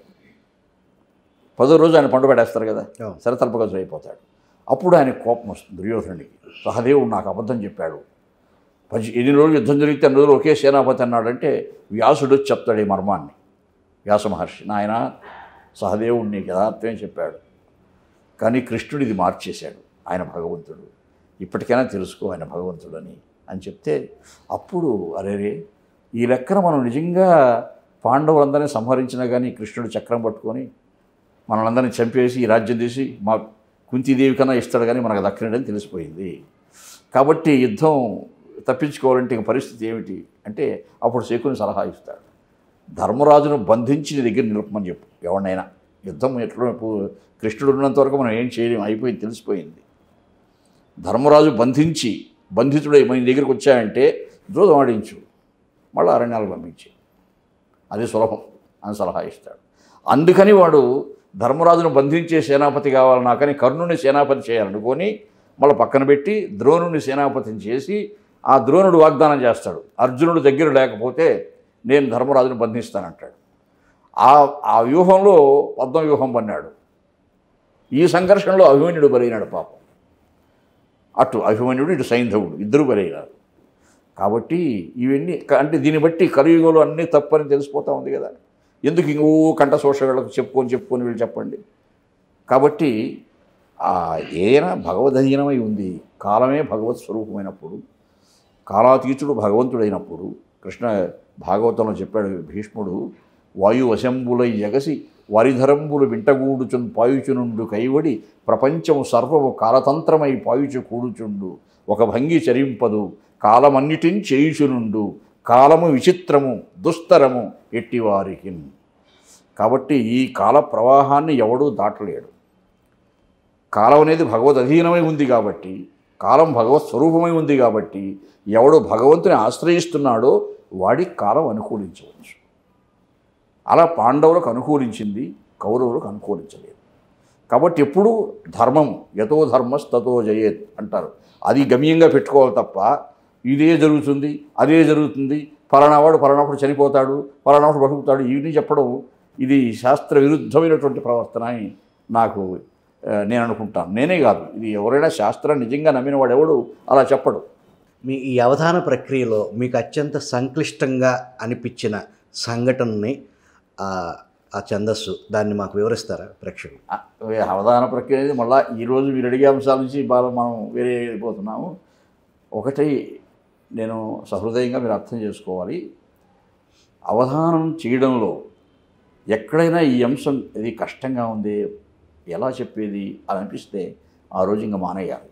పదో రోజు ఆయన పండు పెట్టేస్తారు కదా అవును. శరతల్పగతులు అయిపోతాడు అప్పుడు ఆయన కోపం వస్తుంది దుర్యోధనుడికి సహదేవుడు నాకు అబద్ధం చెప్పాడు పది ఎన్ని రోజులు యుద్ధం జరిగితే అన్ని రోజులు ఒకే సేనాపతి అన్నాడంటే వ్యాసుడు వచ్చి చెప్తాడు ఈ మర్మాన్ని వ్యాస మహర్షి నాయన సహదేవుడు నీకు యథార్థమే చెప్పాడు కానీ కృష్ణుడు ఇది మార్చేశాడు ఆయన భగవంతుడు ఇప్పటికైనా తెలుసుకో ఆయన భగవంతుడని అని చెప్తే అప్పుడు అరేరే ఈ లెక్కన మనం నిజంగా పాండవులందరినీ సంహరించినా కానీ కృష్ణుడు చక్రం పట్టుకొని మనలందరినీ చంపేసి ఈ రాజ్యం తీసి మా కుంతీదేవి కన్నా ఇస్తాడు కానీ మనకు దక్కనని తెలిసిపోయింది కాబట్టి యుద్ధం తప్పించుకోవాలంటే ఇంక పరిస్థితి ఏమిటి అంటే అప్పుడు శకుని సలహా ఇస్తాడు ధర్మరాజును బంధించి నీ దగ్గర నిలుపమని చెప్పు ఎవరినైనా యుద్ధం ఎట్లా పు- కృష్ణుడు ఉన్నంత వరకు మనం ఏం చేయలేం అయిపోయింది తెలిసిపోయింది ధర్మరాజు బంధించి బంధితుడై మన దగ్గరికి వచ్చాయంటే జోదం ఆడించు మళ్ళీ అరణ్యాలు పంపించి అది సులభం అని సలహా ఇస్తాడు అందుకని వాడు ధర్మరాజును బంధించే సేనాపతి కావాలి నాకని కర్ణుని సేనాపతి చేయాలనుకొని మళ్ళీ పక్కన పెట్టి ద్రోణుని సేనాపతిని చేసి ఆ ద్రోణుడు వాగ్దానం చేస్తాడు అర్జునుడు దగ్గర లేకపోతే నేను ధర్మరాజును బంధిస్తానంటాడు ఆ ఆ వ్యూహంలో పద్మ వ్యూహం పన్నాడు ఈ సంఘర్షణలో అభిమన్యుడు బలైనాడు పాపం అటు అభిమన్యుడు ఇటు సైంధవుడు ఇద్దరు బలైనారు కాబట్టి ఇవన్నీ క- అంటే దీన్ని బట్టి కలియుగంలో అన్నీ తప్పని తెలిసిపోతా ఉంది కదా ఎందుకు ఇంకో కంఠ శోషగాళ్ళకు చెప్పుకొని చెప్పుకొని వీళ్ళు చెప్పండి కాబట్టి ఆ ఏదైనా భగవదధీనమై ఉంది కాలమే భగవత్ స్వరూపమైనప్పుడు కాలాతీతుడు భగవంతుడైనప్పుడు కృష్ణ భాగవతంలో చెప్పాడు భీష్ముడు వాయు వశంబులై ఎగసి వారిధరంబులు వింటగూడుచున్ పాయుచునుండు కైవడి ప్రపంచము సర్వము కాలతంత్రమై పాయుచు కూడుచుండు ఒక భంగి చరింపదు కాలమన్నిటిని చేయుచునుండు కాలము విచిత్రము దుస్తరము ఎట్టివారికి కాబట్టి ఈ కాల ప్రవాహాన్ని ఎవడూ దాటలేడు కాలం అనేది భగవద్ అధీనమై ఉంది కాబట్టి కాలం భగవత్ స్వరూపమై ఉంది కాబట్టి ఎవడు భగవంతుని ఆశ్రయిస్తున్నాడో వాడికి కాలం అనుకూలించవచ్చు అలా పాండవులకు అనుకూలించింది కౌరవులకు అనుకూలించలేదు కాబట్టి ఎప్పుడు ధర్మం యతో ధర్మస్ తతో జయేత్ అంటారు అది గమ్యంగా పెట్టుకోవాలి తప్ప ఇదే జరుగుతుంది అదే జరుగుతుంది పలానావాడు పలానాప్పుడు చనిపోతాడు పలానాప్పుడు బతుకుతాడు ఇవన్నీ చెప్పడం ఇది శాస్త్ర విరుద్ధమైనటువంటి ప్రవర్తన అని నాకు ఆ, నేను అనుకుంటాను నేనే కాదు ఇది ఎవరైనా శాస్త్రం నిజంగా నమ్మిన వాడు ఎవడు అలా చెప్పడు మీ ఈ అవధాన ప్రక్రియలో మీకు అత్యంత సంక్లిష్టంగా అనిపించిన సంఘటనని ఆ ఆ ఛందస్సు దాన్ని మాకు వివరిస్తారా ప్రేక్షకులు ఆ, ఏ అవధాన ప్రక్రియ అనేది మళ్ళీ ఈరోజు మీరు అడిగే అంశాల నుంచి బాగా మనం వేరే వెళ్ళిపోతున్నాము ఒకటి నేను సహృదయంగా మీరు అర్థం చేసుకోవాలి అవధానం చేయడంలో ఎక్కడైనా ఈ అంశం ఇది కష్టంగా ఉంది ఎలా చెప్పేది అని అనిపిస్తే ఆ రోజు ఇంకా మానేయాలి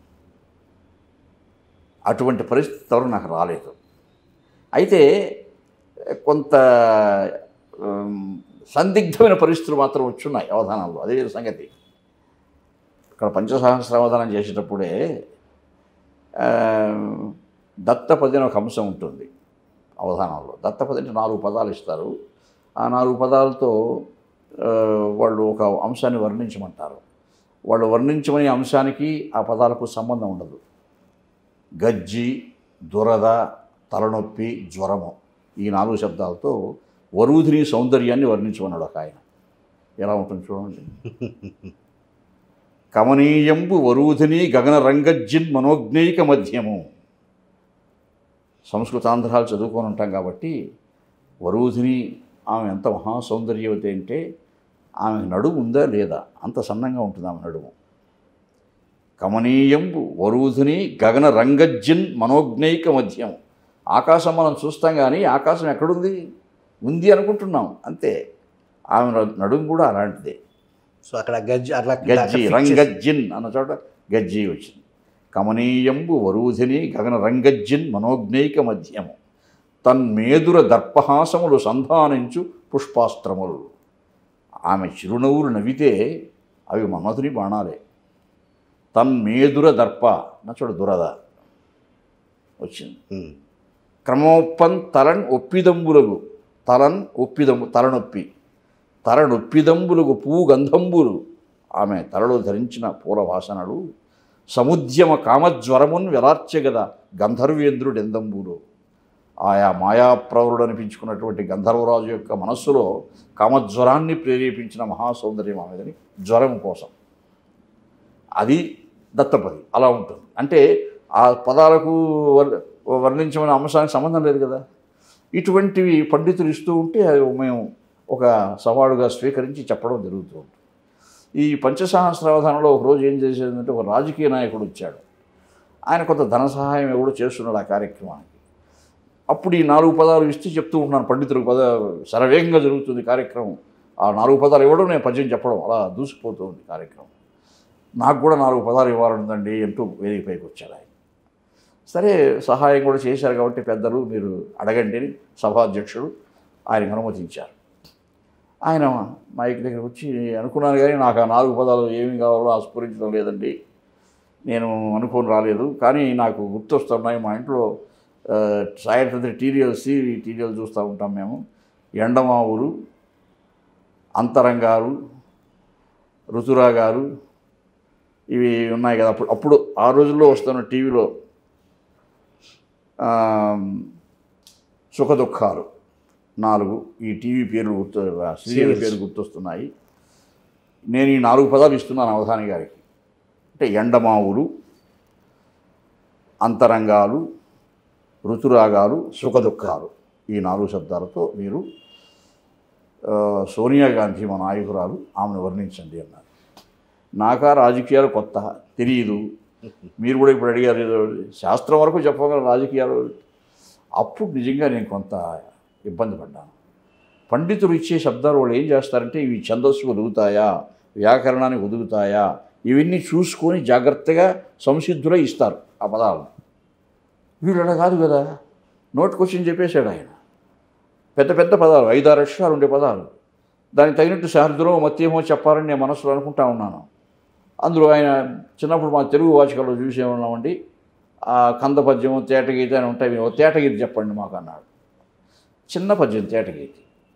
అటువంటి పరిస్థితి ఎవరు నాకు రాలేదు అయితే కొంత ఉమ్, సందిగ్ధమైన పరిస్థితులు మాత్రం వచ్చున్నాయి అవధానాల్లో అదే సంగతి ఇక్కడ పంచసహస్ర అవధానం చేసేటప్పుడే ఆ, దత్తపది అని ఒక అంశం ఉంటుంది అవధానంలో దత్తపది అంటే నాలుగు పదాలు ఇస్తారు ఆ నాలుగు పదాలతో ఆ, వాళ్ళు ఒక అంశాన్ని వర్ణించమంటారు వాళ్ళు వర్ణించమనే అంశానికి ఆ పదాలకు సంబంధం ఉండదు గజ్జి దురద తలనొప్పి జ్వరము ఈ నాలుగు శబ్దాలతో వరూధిని సౌందర్యాన్ని వర్ణించమన్నాడు ఒక ఆయన ఎలా ఉంటుంది చూడండి కమనీయంబు వరూధిని గగన రంగజ్జిన్ మనోజ్ఞైక మధ్యము సంస్కృతాంధ్రాలు చదువుకొని ఉంటాం కాబట్టి వరూధిని ఆమె ఎంత మహా సౌందర్యవతి అంటే ఆమె నడుము ఉందా లేదా అంత సన్నంగా ఉంటుంది ఆమె నడుము కమనీయంబు వరూధిని గగన రంగజ్జిన్ మనోజ్ఞైక మధ్యం ఆకాశం మనం చూస్తాం కానీ ఆకాశం ఎక్కడుంది ఉంది అనుకుంటున్నాం అంతే ఆమె న- నడుము కూడా అలాంటిదే సో అక్కడ గజ్జి అట్లా గజ్జి అట్లా fix చేసి- రంగజ్జిన్ అన్న చోట గజ్జి వచ్చింది కమనీయంబు వరూధిని గగన రంగజ్జిన్ మనోజ్ఞైక మధ్యము తన్మేదుర దర్పహాసములు సంధానించు పుష్పాస్త్రములు ఆమె చిరునవ్వులు నవ్వితే అవి మన్మధుని బాణాలే తన్మేదుర దర్ప నా చూడ దురద వచ్చింది ఉమ్. క్రమోప్పన్ తలన్ ఒప్పిదంబులకు తలన్ ఒప్పిదంబు తలనొప్పి తలనొప్పిదంబులకు పువ్వు గంధంబులు ఆమె తలలో ధరించిన పూల వాసనలు సముద్యమ కామజ్వరమున్ వెలార్చెగద గంధర్వేంద్రుడెందంబులు ఆయా మాయాప్రవరుడు అనిపించుకున్నటువంటి గంధర్వరాజు యొక్క మనస్సులో కామజ్వరాన్ని ప్రేరేపించిన మహాసౌందర్యం ఆమెదని జ్వరం కోసం అది దత్తపది అలా ఉంటుంది అంటే ఆ పదాలకు వర్- వర్ణించమనే అంశానికి సంబంధం లేదు కదా ఇటువంటివి పండితులు ఇస్తూ ఉంటే అది మేము ఒక సవాలుగా స్వీకరించి చెప్పడం జరుగుతూ ఉంటుంది ఈ పంచసహస్రావధానంలో ఒక రోజు ఏం చేసేదంటే ఒక రాజకీయ నాయకుడు వచ్చాడు ఆయన కొంత ధన సహాయం ఎవడో చేస్తున్నాడు ఆ కార్యక్రమానికి అప్పుడు ఈ నాలుగు పదాలు ఇస్తే చెప్తూ ఉన్నాను పండితులకు పద శరవేగంగా జరుగుతుంది కార్యక్రమం ఆ నాలుగు పదాలు ఇవ్వడం నేను పద్యం చెప్పడం అలా దూసిపోతుంది కార్యక్రమం నాకు కూడా నాలుగు పదాలు ఇవ్వాలందండి అంటూ వేదిక పైకి వచ్చాడు ఆయన సరే సహాయం కూడా చేశారు కాబట్టి పెద్దలు మీరు అడగండి అని సభాధ్యక్షుడు ఆయనకు అనుమతించారు ఆయన మైక్ దగ్గర వచ్చి అనుకున్నాను కానీ నాకు ఆ నాలుగు పదాలు ఏమి కావాలో ఆ స్ఫురించడం లేదండి నేను అనుకొని రాలేదు కానీ నాకు గుర్తొస్తున్నాయి మా ఇంట్లో ఆ, సాయంత్రం టీరియల్ సి టీరియల్ చూస్తూ ఉంటాం మేము ఎండమావులు అంతరంగాలు ఋతురాగారు ఇవి ఉన్నాయి కదా అప్పుడు అప్పుడు ఆ రోజుల్లో వస్తున్న టీవీలో సుఖ దుఃఖాలు నాలుగు ఈ టీవీ పేర్లు గుర్తు సీరియల్ Serials. పేర్లు గుర్తొస్తున్నాయి నేను ఈ నాలుగు పదాలు ఇస్తున్నాను అవధాని గారికి అంటే ఎండమావులు అంతరంగాలు ఋతురాగాలు సుఖ దుఃఖాలు ఈ నాలుగు శబ్దాలతో మీరు ఆ, సోనియా గాంధీ మా నాయకురాలు ఆమెను వర్ణించండి అన్నారు నాకా రాజకీయాలు కొత్త తెలియదు మీరు కూడా ఇప్పుడు అడిగారు ఏదో శాస్త్రం వరకు చెప్పగల రాజకీయాలు అప్పుడు నిజంగా నేను కొంత ఇబ్బంది పడ్డాను పండితులు ఇచ్చే శబ్దాలు వాళ్ళు ఏం చేస్తారంటే ఇవి ఛందస్సు ఒదుగుతాయా వ్యాకరణానికి ఒదుగుతాయా ఇవన్నీ చూసుకొని జాగ్రత్తగా సంసిద్ధులై ఇస్తారు ఆ పదాలను వీళ్ళు అలా కాదు కదా నోటికొచ్చి చెప్పేశాడు ఆయన పెద్ద పెద్ద పదాలు ఐదారు అక్షరాలు ఉండే పదాలు దానికి తగినట్టు శారదులో మత్యేమో చెప్పాలని నేను మనసులో అనుకుంటా ఉన్నాను అందులో ఆయన చిన్నప్పుడు మా తెలుగు వాచికల్లో చూసే ఉన్నామండి ఆ కంద పద్యం తేటగీత అని ఉంటాయి మీరు తేటగీతి చెప్పండి మాకు అన్నాడు చిన్న పద్యం తేటగీతి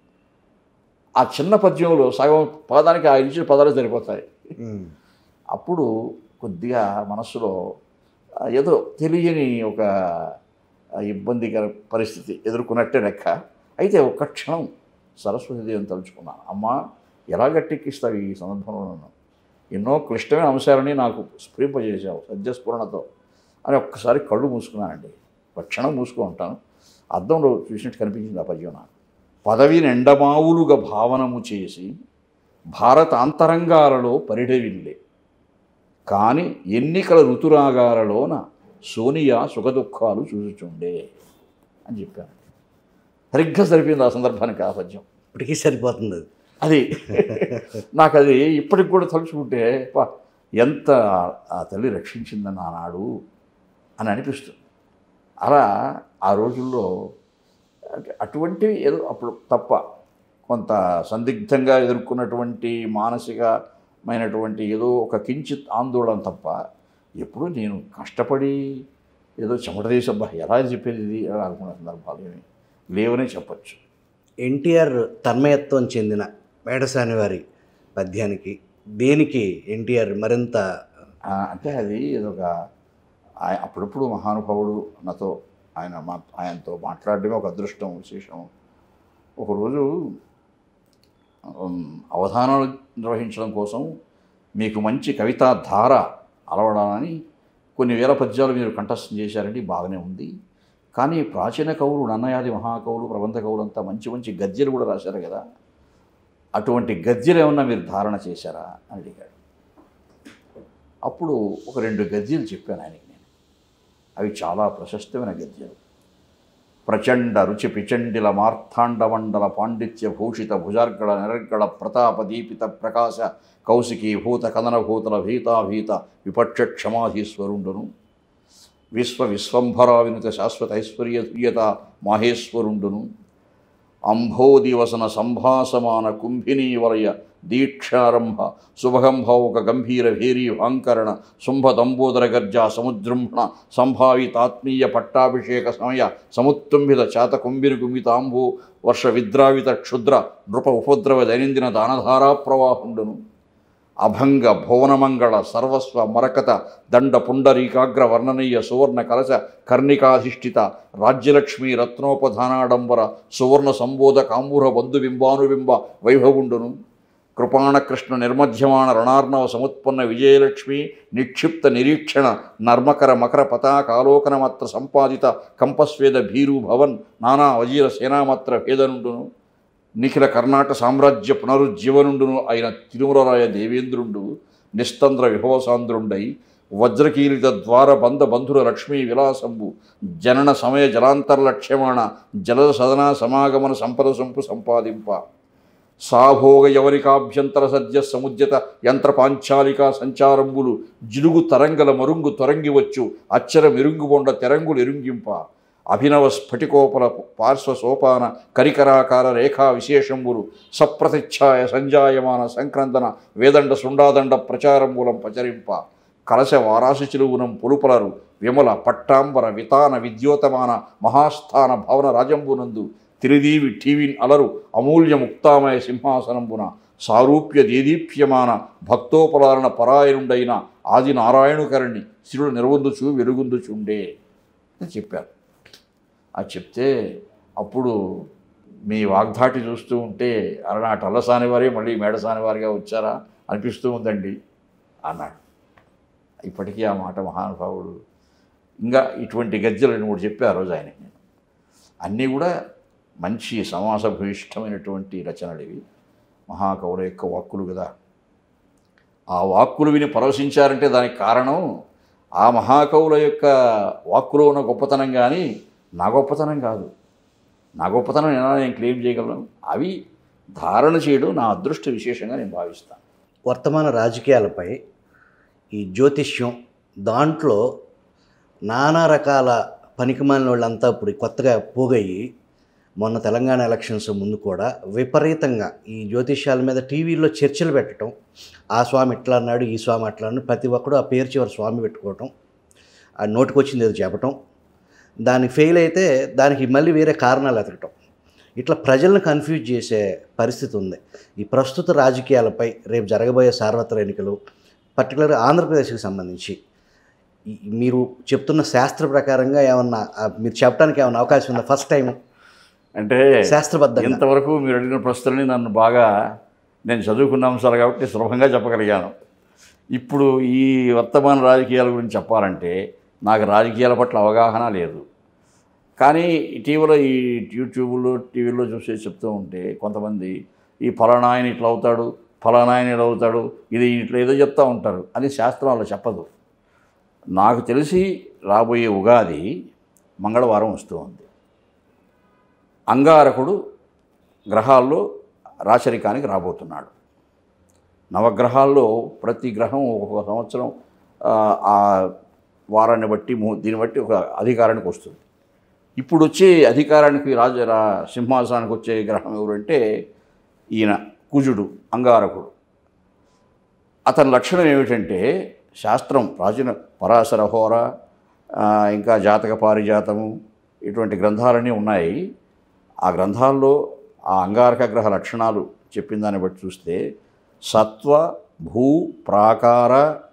ఆ చిన్న పద్యంలో సగం పదానికి ఆ ఇచ్చిన పదాలు సరిపోతాయి ఉమ్. అప్పుడు కొద్దిగా మనస్సులో ఆ, ఏదో తెలియని ఒక ఆ, ఇబ్బందికర పరిస్థితి ఎదుర్కొన్నట్టే లెక్క అయితే ఒక్క క్షణం సరస్వతీదేవిని తలుచుకున్నాను అమ్మా ఎలా గట్టెక్కిస్తావు ఈ సందర్భంలో నన్ను ఎన్నో క్లిష్టమైన అంశాలని నాకు స్ఫురింపజేశావు సద్యస్ఫురణతో అని ఒక్కసారి కళ్ళు మూసుకున్నానండి ఒక క్షణం మూసుకుని ఉంటాను అద్దంలో చూసినట్టు కనిపించింది ఆ పద్యం నాకు పదవిని ఎండమావులుగా భావనము చేసి భారత అంతరంగాలలో పరిడవిల్లే కానీ ఎన్నికల ఋతురాగాలలోన సోనియా సుఖదుఖాలు చూసుచుండే అని చెప్పాను సరిగ్గా సరిపోయింది ఆ సందర్భానికి ఆ పద్యం ఇప్పటికీ సరిపోతుంది అది అది నాకు అది ఇప్పటికి కూడా తలుచుకుంటే పా ఎంత ఆ తల్లి రక్షించిందని ఆనాడు అని అనిపిస్తుంది అలా ఆ రోజుల్లో అంటే అటువంటివి ఏదో అప్పుడు తప్ప కొంత సందిగ్ధంగా ఎదుర్కొన్నటువంటి మానసికమైనటువంటి ఏదో ఒక కించిత్ ఆందోళన తప్ప ఎప్పుడు నేను కష్టపడి ఏదో చెమట తీసి అబ్బా ఎలా చెప్పేది ఇది అని అనుకున్న సందర్భాలు ఏమి లేవనే చెప్పచ్చు ఎన్టీఆర్ తన్మయత్వం చెందిన మేడసాని వారి పద్యానికి దేనికి ఎన్టీఆర్ మరింత ఆ, అంటే అది ఏదొక ఆయ- అప్పుడప్పుడు మహానుభావుడు నాతో ఆయన మా ఆయనతో మాట్లాడడమే ఒక అదృష్టం విశేషం ఒకరోజు ఉమ్, అవధానాలు నిర్వహించడం కోసం మీకు మంచి కవితా ధార అలవడాలని కొన్ని వేల పద్యాలు మీరు కంఠస్థం చేశారండి బాగానే ఉంది కానీ ప్రాచీన కవులు నన్నయాది మహాకవులు ప్రబంధ కవులు అంతా మంచి మంచి గద్యలు కూడా రాశారు కదా అటువంటి గద్యలు ఏమన్నా మీరు ధారణ చేశారా అని అడిగాడు అప్పుడు ఒక రెండు గద్యలు చెప్పాను ఆయనకి నేను అవి చాలా ప్రశస్తమైన గద్యాలు ప్రచండ రుచి పిచండిల మార్తాండ మండల పాండిత్య భూషిత భుజార్గళ నిరర్గళ ప్రతాప దీపిత ప్రకాశ కౌశికీ భూత కథన భూతల భీతాభీత విపక్ష క్షమాధీశ్వరుండును విశ్వ విశ్వంభర వినుత శాశ్వత ఐశ్వర్య తుల్యత మాహేశ్వరుండును అంభోదివసన సంభాసమాన కుంభినీ వలయ దీక్షారంభ శుభగంభౌక గంభీర భేరీ భాంకరణ శుంభదంబోదర గర్జా సముద్రంభణ సంభావితాత్మీయ పట్టాభిషేక సమయ సముత్తుంభిత చాత కుంభిన గుమితాంబు వర్ష విద్రావిత క్షుద్ర నృప ఉపద్రవ దైనందిన దానధారా ప్రవాహుండును అభంగ భువనమంగళ సర్వస్వ మరకత దండ పుండరీకాగ్ర వర్ణనీయ సువర్ణ కలశ కర్ణికాధిష్ఠిత రాజ్యలక్ష్మి రత్నోపధానాడంబర సువర్ణ సంబోధ కాంబూర బంధుబింబానుబింబ వైభవుండును కృపాణకృష్ణ నిర్మధ్యమాన రణార్ణవ సముత్పన్న విజయలక్ష్మి నిక్షిప్త నిరీక్షణ నర్మకర మకర పతాకాలోకనమత్ర సంపాదిత కంపస్వేద భీరు భవన్ నానా వజీర సేనామత్ర భేదనుండును నిఖిల కర్ణాట సామ్రాజ్య పునరుజ్జీవనుండును అయిన తిరుమలరాయ దేవేంద్రుండు నిస్తంద్ర విభవసాంద్రుండై వజ్రకీలిత ద్వార బంధ బంధుర లక్ష్మీ విలాసంబు జనన సమయ జలాంతర్లక్ష్యమాణ జలద సదన సమాగమన సంపద సంపు సంపాదింప సాభోగ యవనికాభ్యంతర సద్య సముద్యత యంత్ర పాంచాలికా సంచారంబులు జిలుగు తరంగల మరుంగు తొరంగివచ్చు అచ్చర మెరుంగుబొండ తెరంగులు ఎరుంగింప అభినవ స్ఫటికోపల పార్శ్వ సోపాన కరికరాకార రేఖా విశేషంబులు సప్రతిచ్ఛాయ సంజాయమాన సంక్రందన వేదండ సుండాదండ ప్రచారంబులం ప్రచరింప కలశ వారాసి చిలువునం పులుపలరు విమల పట్టాంబర వితాన విద్యోతమాన మహాస్థాన భవన రాజంబునందు తిరిదీవి ఠీవిన్ అలరు అమూల్య ముక్తామయ సింహాసనంబున సారూప్య దేదీప్యమాన భక్తోపలారణ పరాయణుడైన ఆది నారాయణుకరణి శిరుడు నిరవందుచు వెలుగుందుచుండే అని చెప్పారు అది చెప్తే అప్పుడు మీ వాగ్ధాటి చూస్తూ ఉంటే అలనాటి అల్లసాని వారే మళ్ళీ మేడసాని వారిగా వచ్చారా అనిపిస్తూ ఉందండి అన్నాడు ఇప్పటికీ ఆ మాట మహానుభావుడు ఇంకా ఇటువంటి గజ్జలు రెండు మూడు చెప్పి ఆ రోజు ఆయన అన్నీ కూడా మంచి సమాసభూయిష్టమైనటువంటి రచనలు ఇవి మహాకవుల యొక్క వాక్కులు కదా ఆ వాక్కులు విని పరవశించారంటే దానికి కారణం ఆ మహాకవుల యొక్క వాక్కులో ఉన్న గొప్పతనం కానీ నా గొప్పతనం కాదు నా గొప్పతనం ఎలా నేను క్లెయిమ్ చేయగలను అవి ధారణ చేయడం నా అదృష్ట విశేషంగా నేను భావిస్తాను వర్తమాన రాజకీయాలపై ఈ జ్యోతిష్యం దాంట్లో నానా రకాల పనికిమాలిన వాళ్ళంతా ఇప్పుడు కొత్తగా పోగయ్యి మొన్న తెలంగాణ ఎలక్షన్స్ ముందు కూడా విపరీతంగా ఈ జ్యోతిష్యాల మీద టీవీలో చర్చలు పెట్టడం ఆ స్వామి ఇట్లా అన్నాడు ఈ స్వామి అట్లా అన్నాడు ప్రతి ఒక్కడు ఆ పేరు చివరి స్వామి పెట్టుకోవటం ఆ నోటికొచ్చింది ఏదో చెప్పటం దానికి ఫెయిల్ అయితే దానికి మళ్ళీ వేరే కారణాలు ఎతకటం ఇట్లా ప్రజలను కన్ఫ్యూజ్ చేసే పరిస్థితి ఉంది ఈ ప్రస్తుత రాజకీయాలపై రేపు జరగబోయే సార్వత్రిక ఎన్నికలు పర్టికులర్గా ఆంధ్రప్రదేశ్కి సంబంధించి ఈ- మీరు చెప్తున్న శాస్త్ర ప్రకారంగా ఏమన్నా ఆ, మీరు చెప్పడానికి ఏమన్నా అవకాశం ఉందా ఫస్ట్ టైం అంటే శాస్త్రబద్ధంగా ఇంతవరకు మీరు అడిగిన ప్రశ్నల్ని నన్ను బాగా నేను చదువుకున్న అంశాలు కాబట్టి సులభంగా చెప్పగలిగాను ఇప్పుడు ఈ వర్తమాన రాజకీయాల గురించి చెప్పాలంటే నాకు రాజకీయాల పట్ల అవగాహన లేదు కానీ ఇటీవల ఈ యూట్యూబ్లో టీవీలో చూసే చెప్తూ ఉంటే కొంతమంది ఈ ఫలానా ఆయన ఇట్లా అవుతాడు ఫలానా ఆయన ఇలా అవుతాడు ఇది ఇట్లా ఏదో చెప్తూ ఉంటారు అని శాస్త్రం అలా చెప్పదు నాకు తెలిసి రాబోయే ఉగాది మంగళవారం వస్తూ ఉంది అంగారకుడు గ్రహాల్లో రాచరికానికి రాబోతున్నాడు నవగ్రహాల్లో ప్రతి గ్రహం ఒక్కొక్క సంవత్సరం ఆ, ఆ వారాన్ని బట్టి ము- దీన్ని బట్టి ఒక అధికారానికి వస్తుంది ఇప్పుడు వచ్చే అధికారానికి రాజ రా సింహాసనానికి వచ్చే గ్రహం ఎవరంటే ఈయన కుజుడు అంగారకుడు అతని లక్షణం ఏమిటంటే శాస్త్రం ప్రాచీన పరాశర హోర ఆ, ఇంకా జాతక పారిజాతము ఇటువంటి గ్రంథాలన్నీ ఉన్నాయి ఆ గ్రంథాల్లో ఆ అంగారక గ్రహ లక్షణాలు చెప్పిన దాన్ని బట్టి చూస్తే సత్వ భూ ప్రాకార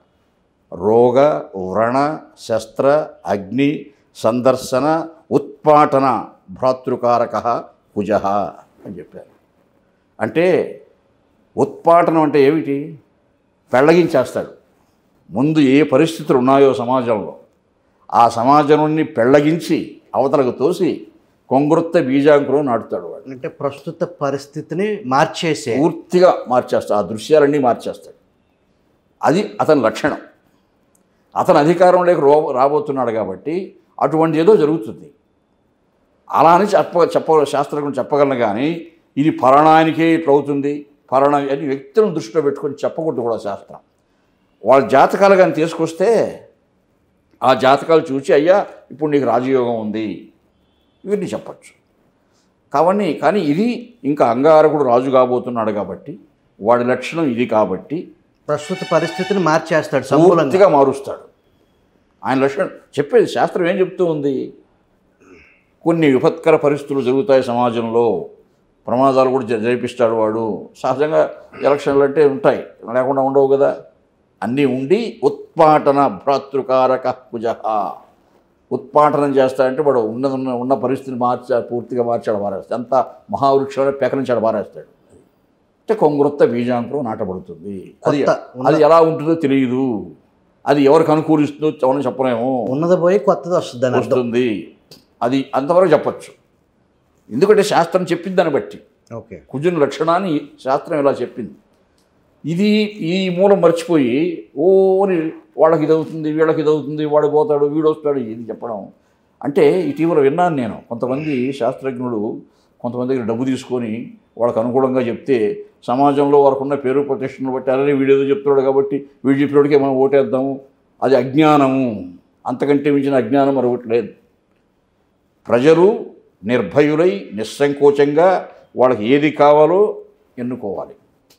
రోగ వ్రణ శస్త్ర అగ్ని సందర్శన ఉత్పాటన భ్రాతృకారక కుజ అని చెప్పారు అంటే ఉత్పాటనం అంటే ఏమిటి పెళ్ళగించేస్తాడు ముందు ఏ పరిస్థితులు ఉన్నాయో సమాజంలో ఆ సమాజాన్ని పెళ్ళగించి అవతలకు తోసి కొంగృత్త బీజాంకురం నాటుతాడు వాడు అంటే ప్రస్తుత పరిస్థితిని మార్చేసే పూర్తిగా మార్చేస్తాడు ఆ దృశ్యాలన్నీ మార్చేస్తాడు అది అతని లక్షణం అతను అధికారంలోకి రో రాబోతున్నాడు కాబట్టి అటువంటి ఏదో జరుగుతుంది అలా అని చెప్ప చెప్ప శాస్త్రజ్ఞులు చెప్పగలను కానీ ఇది ఫలానానికే ఇట్లా అవుతుంది ఫలానా అని వ్యక్తులను దృష్టిలో పెట్టుకొని చెప్పకూడదు కూడా శాస్త్రం వాళ్ళ జాతకాలు కానీ తీసుకొస్తే ఆ జాతకాలు చూసి అయ్యా ఇప్పుడు నీకు రాజయోగం ఉంది ఇవన్నీ చెప్పచ్చు కావని కానీ ఇది ఇంకా అంగారకుడు రాజు కాబోతున్నాడు కాబట్టి వాడి లక్షణం ఇది కాబట్టి ప్రస్తుత పరిస్థితిని మార్చేస్తాడు సమూలంగా పూర్తిగా మారుస్తాడు ఆయన లక్షణం చెప్పేది శాస్త్రం ఏం చెప్తూ ఉంది కొన్ని విపత్కర పరిస్థితులు జరుగుతాయి సమాజంలో ప్రమాదాలు కూడా జ- జరిపిస్తాడు వాడు సహజంగా ఎలక్షన్లు అంటే ఉంటాయి లేకుండా ఉండవు కదా అన్నీ ఉండి ఉత్పాటన భ్రాతృకారక కుజ ఉత్పాటనం చేస్తాడంటే వాడు ఉన్న ఉన్న ఉన్న పరిస్థితిని మార్చా పూర్తిగా మార్చాడు మారేస్తాడు అంత మహావృక్షాన్ని పెకరించాడు మారేస్తాడు అంటే కొంగురొత్త బీజాంకురం నాటబడుతుంది అది కొత్త ఉన్న- అది ఎలా ఉంటుందో తెలియదు అది ఎవరికి అనుకూలిస్తుందో ఎవరిని చెప్పలేము ఉన్నది పోయి కొత్తది వస్తుంది అని అర్థం వస్తుంది అది అంతవరకు చెప్పచ్చు ఎందుకంటే శాస్త్రం చెప్పింది దాన్ని బట్టి ఓకే కుజుని లక్షణాన్ని శాస్త్రం ఇలా చెప్పింది ఇది ఈ మూలం మర్చిపోయి ఓ అని వాళ్ళకి ఇది అవుతుంది వీళ్ళకి ఇది అవుతుంది వాడు పోతాడు వీడు వస్తాడు ఇది చెప్పడం అంటే ఇటీవల విన్నాను నేను కొంతమంది శాస్త్రజ్ఞులు కొంతమంది దగ్గర డబ్బు తీసుకొని వాళ్ళకి అనుకూలంగా చెప్తే సమాజంలో వారికున్న పేరు ప్రతిష్టను బట్టి అరే వీడేదో చెప్తున్నాడు కాబట్టి వీడు చెప్పినోడికే మనం ఓటేద్దాము అది అజ్ఞానము అంతకంటే మించిన అజ్ఞానం మరొకటి లేదు ప్రజలు నిర్భయులై నిస్సంకోచంగా వాళ్ళకి ఏది కావాలో ఎన్నుకోవాలి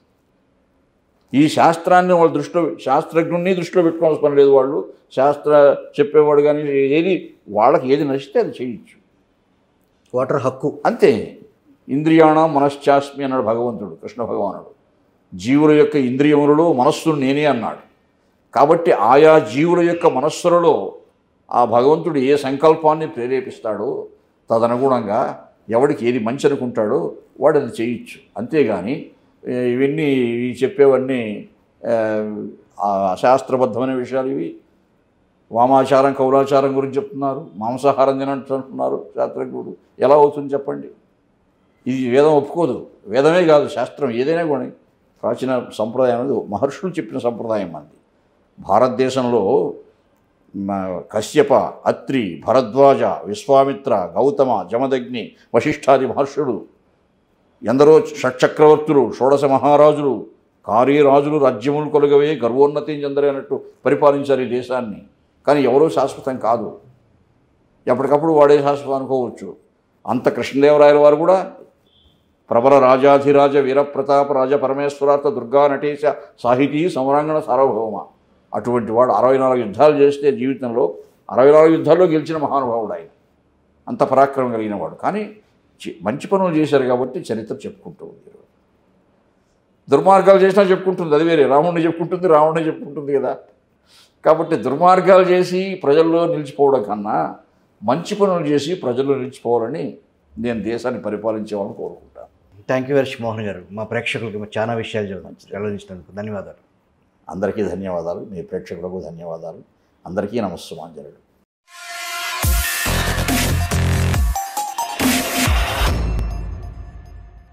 ఈ శాస్త్రాన్ని వాళ్ళ దృష్టిలో శాస్త్రజ్ఞుడిని దృష్టిలో పెట్టుకోవాల్సిన పని లేదు వాళ్ళు శాస్త్ర చెప్పేవాడు కానీ ఏది వాళ్ళకి ఏది నచ్చితే అది చేయొచ్చు ఓటర్ హక్కు అంతే ఇంద్రియాణం మనశ్చాస్మి అన్నాడు భగవంతుడు కృష్ణ భగవానుడు జీవుల యొక్క ఇంద్రియములలో మనస్సును నేనే అన్నాడు కాబట్టి ఆయా జీవుల యొక్క మనస్సులలో ఆ భగవంతుడు ఏ సంకల్పాన్ని ప్రేరేపిస్తాడో తదనుగుణంగా ఎవడికి ఏది మంచి అనుకుంటాడో వాడు అది చేయొచ్చు అంతేగాని ఏ, ఇవన్నీ ఈ చెప్పేవన్నీ ఆ, ఆ శాస్త్రబద్ధమైన విషయాలు ఇవి వామాచారం కౌలాచారం గురించి చెప్తున్నారు మాంసాహారం తినంటున్నారు శాస్త్రజ్ఞుడు ఎలా అవుతుంది చెప్పండి ఇది వేదం ఒప్పుకోదు వేదమే కాదు శాస్త్రం ఏదైనా కూడా ప్రాచీన సంప్రదాయం అనేది మహర్షులు చెప్పిన సంప్రదాయం అంది భారతదేశంలో మ- కశ్యప అత్రి భరద్వాజ విశ్వామిత్ర గౌతమ జమదగ్ని వశిష్ఠాది మహర్షులు ఎందరో షట్చక్రవర్తులు షోడశ మహారాజులు కార్యరాజులు రాజ్యములు కొలగవే గర్వోన్నతి చెందరే అన్నట్టు పరిపాలించారు ఈ దేశాన్ని కానీ ఎవరూ శాశ్వతం కాదు ఎప్పటికప్పుడు వాడే శాశ్వతం అనుకోవచ్చు అంత కృష్ణదేవరాయల వారు కూడా ప్రబల రాజాధిరాజ వీరప్రతాప రాజ పరమేశ్వరార్థ దుర్గా నటేశ సాహితీ సమరాంగణ సార్వభౌమ అటువంటి వాడు అరవై నాలుగు యుద్ధాలు చేస్తే జీవితంలో అరవై నాలుగు యుద్ధాల్లో గెలిచిన మహానుభావుడు ఆయన అంత పరాక్రమం కలిగిన వాడు కానీ చి- మంచి పనులు చేశారు కాబట్టి చరిత్ర చెప్పుకుంటూ ఉంది దుర్మార్గాలు చేసినా చెప్పుకుంటుంది అది వేరే రాముడిని చెప్పుకుంటుంది రావణుని చెప్పుకుంటుంది కదా కాబట్టి దుర్మార్గాలు చేసి ప్రజల్లో నిలిచిపోవడం కన్నా మంచి పనులు చేసి ప్రజల్లో నిలిచిపోవాలని నేను దేశాన్ని పరిపాలించే వాళ్ళని కోరుకుంటాను thank you very much Mohan garu మా ప్రేక్షకులకి మీరు చాలా విషయాలు వెల్లడించినందుకు ధన్యవాదాలు అందరికీ ధన్యవాదాలు మీ ప్రేక్షకులకు ధన్యవాదాలు అందరికీ నమస్సుమాంజలుడు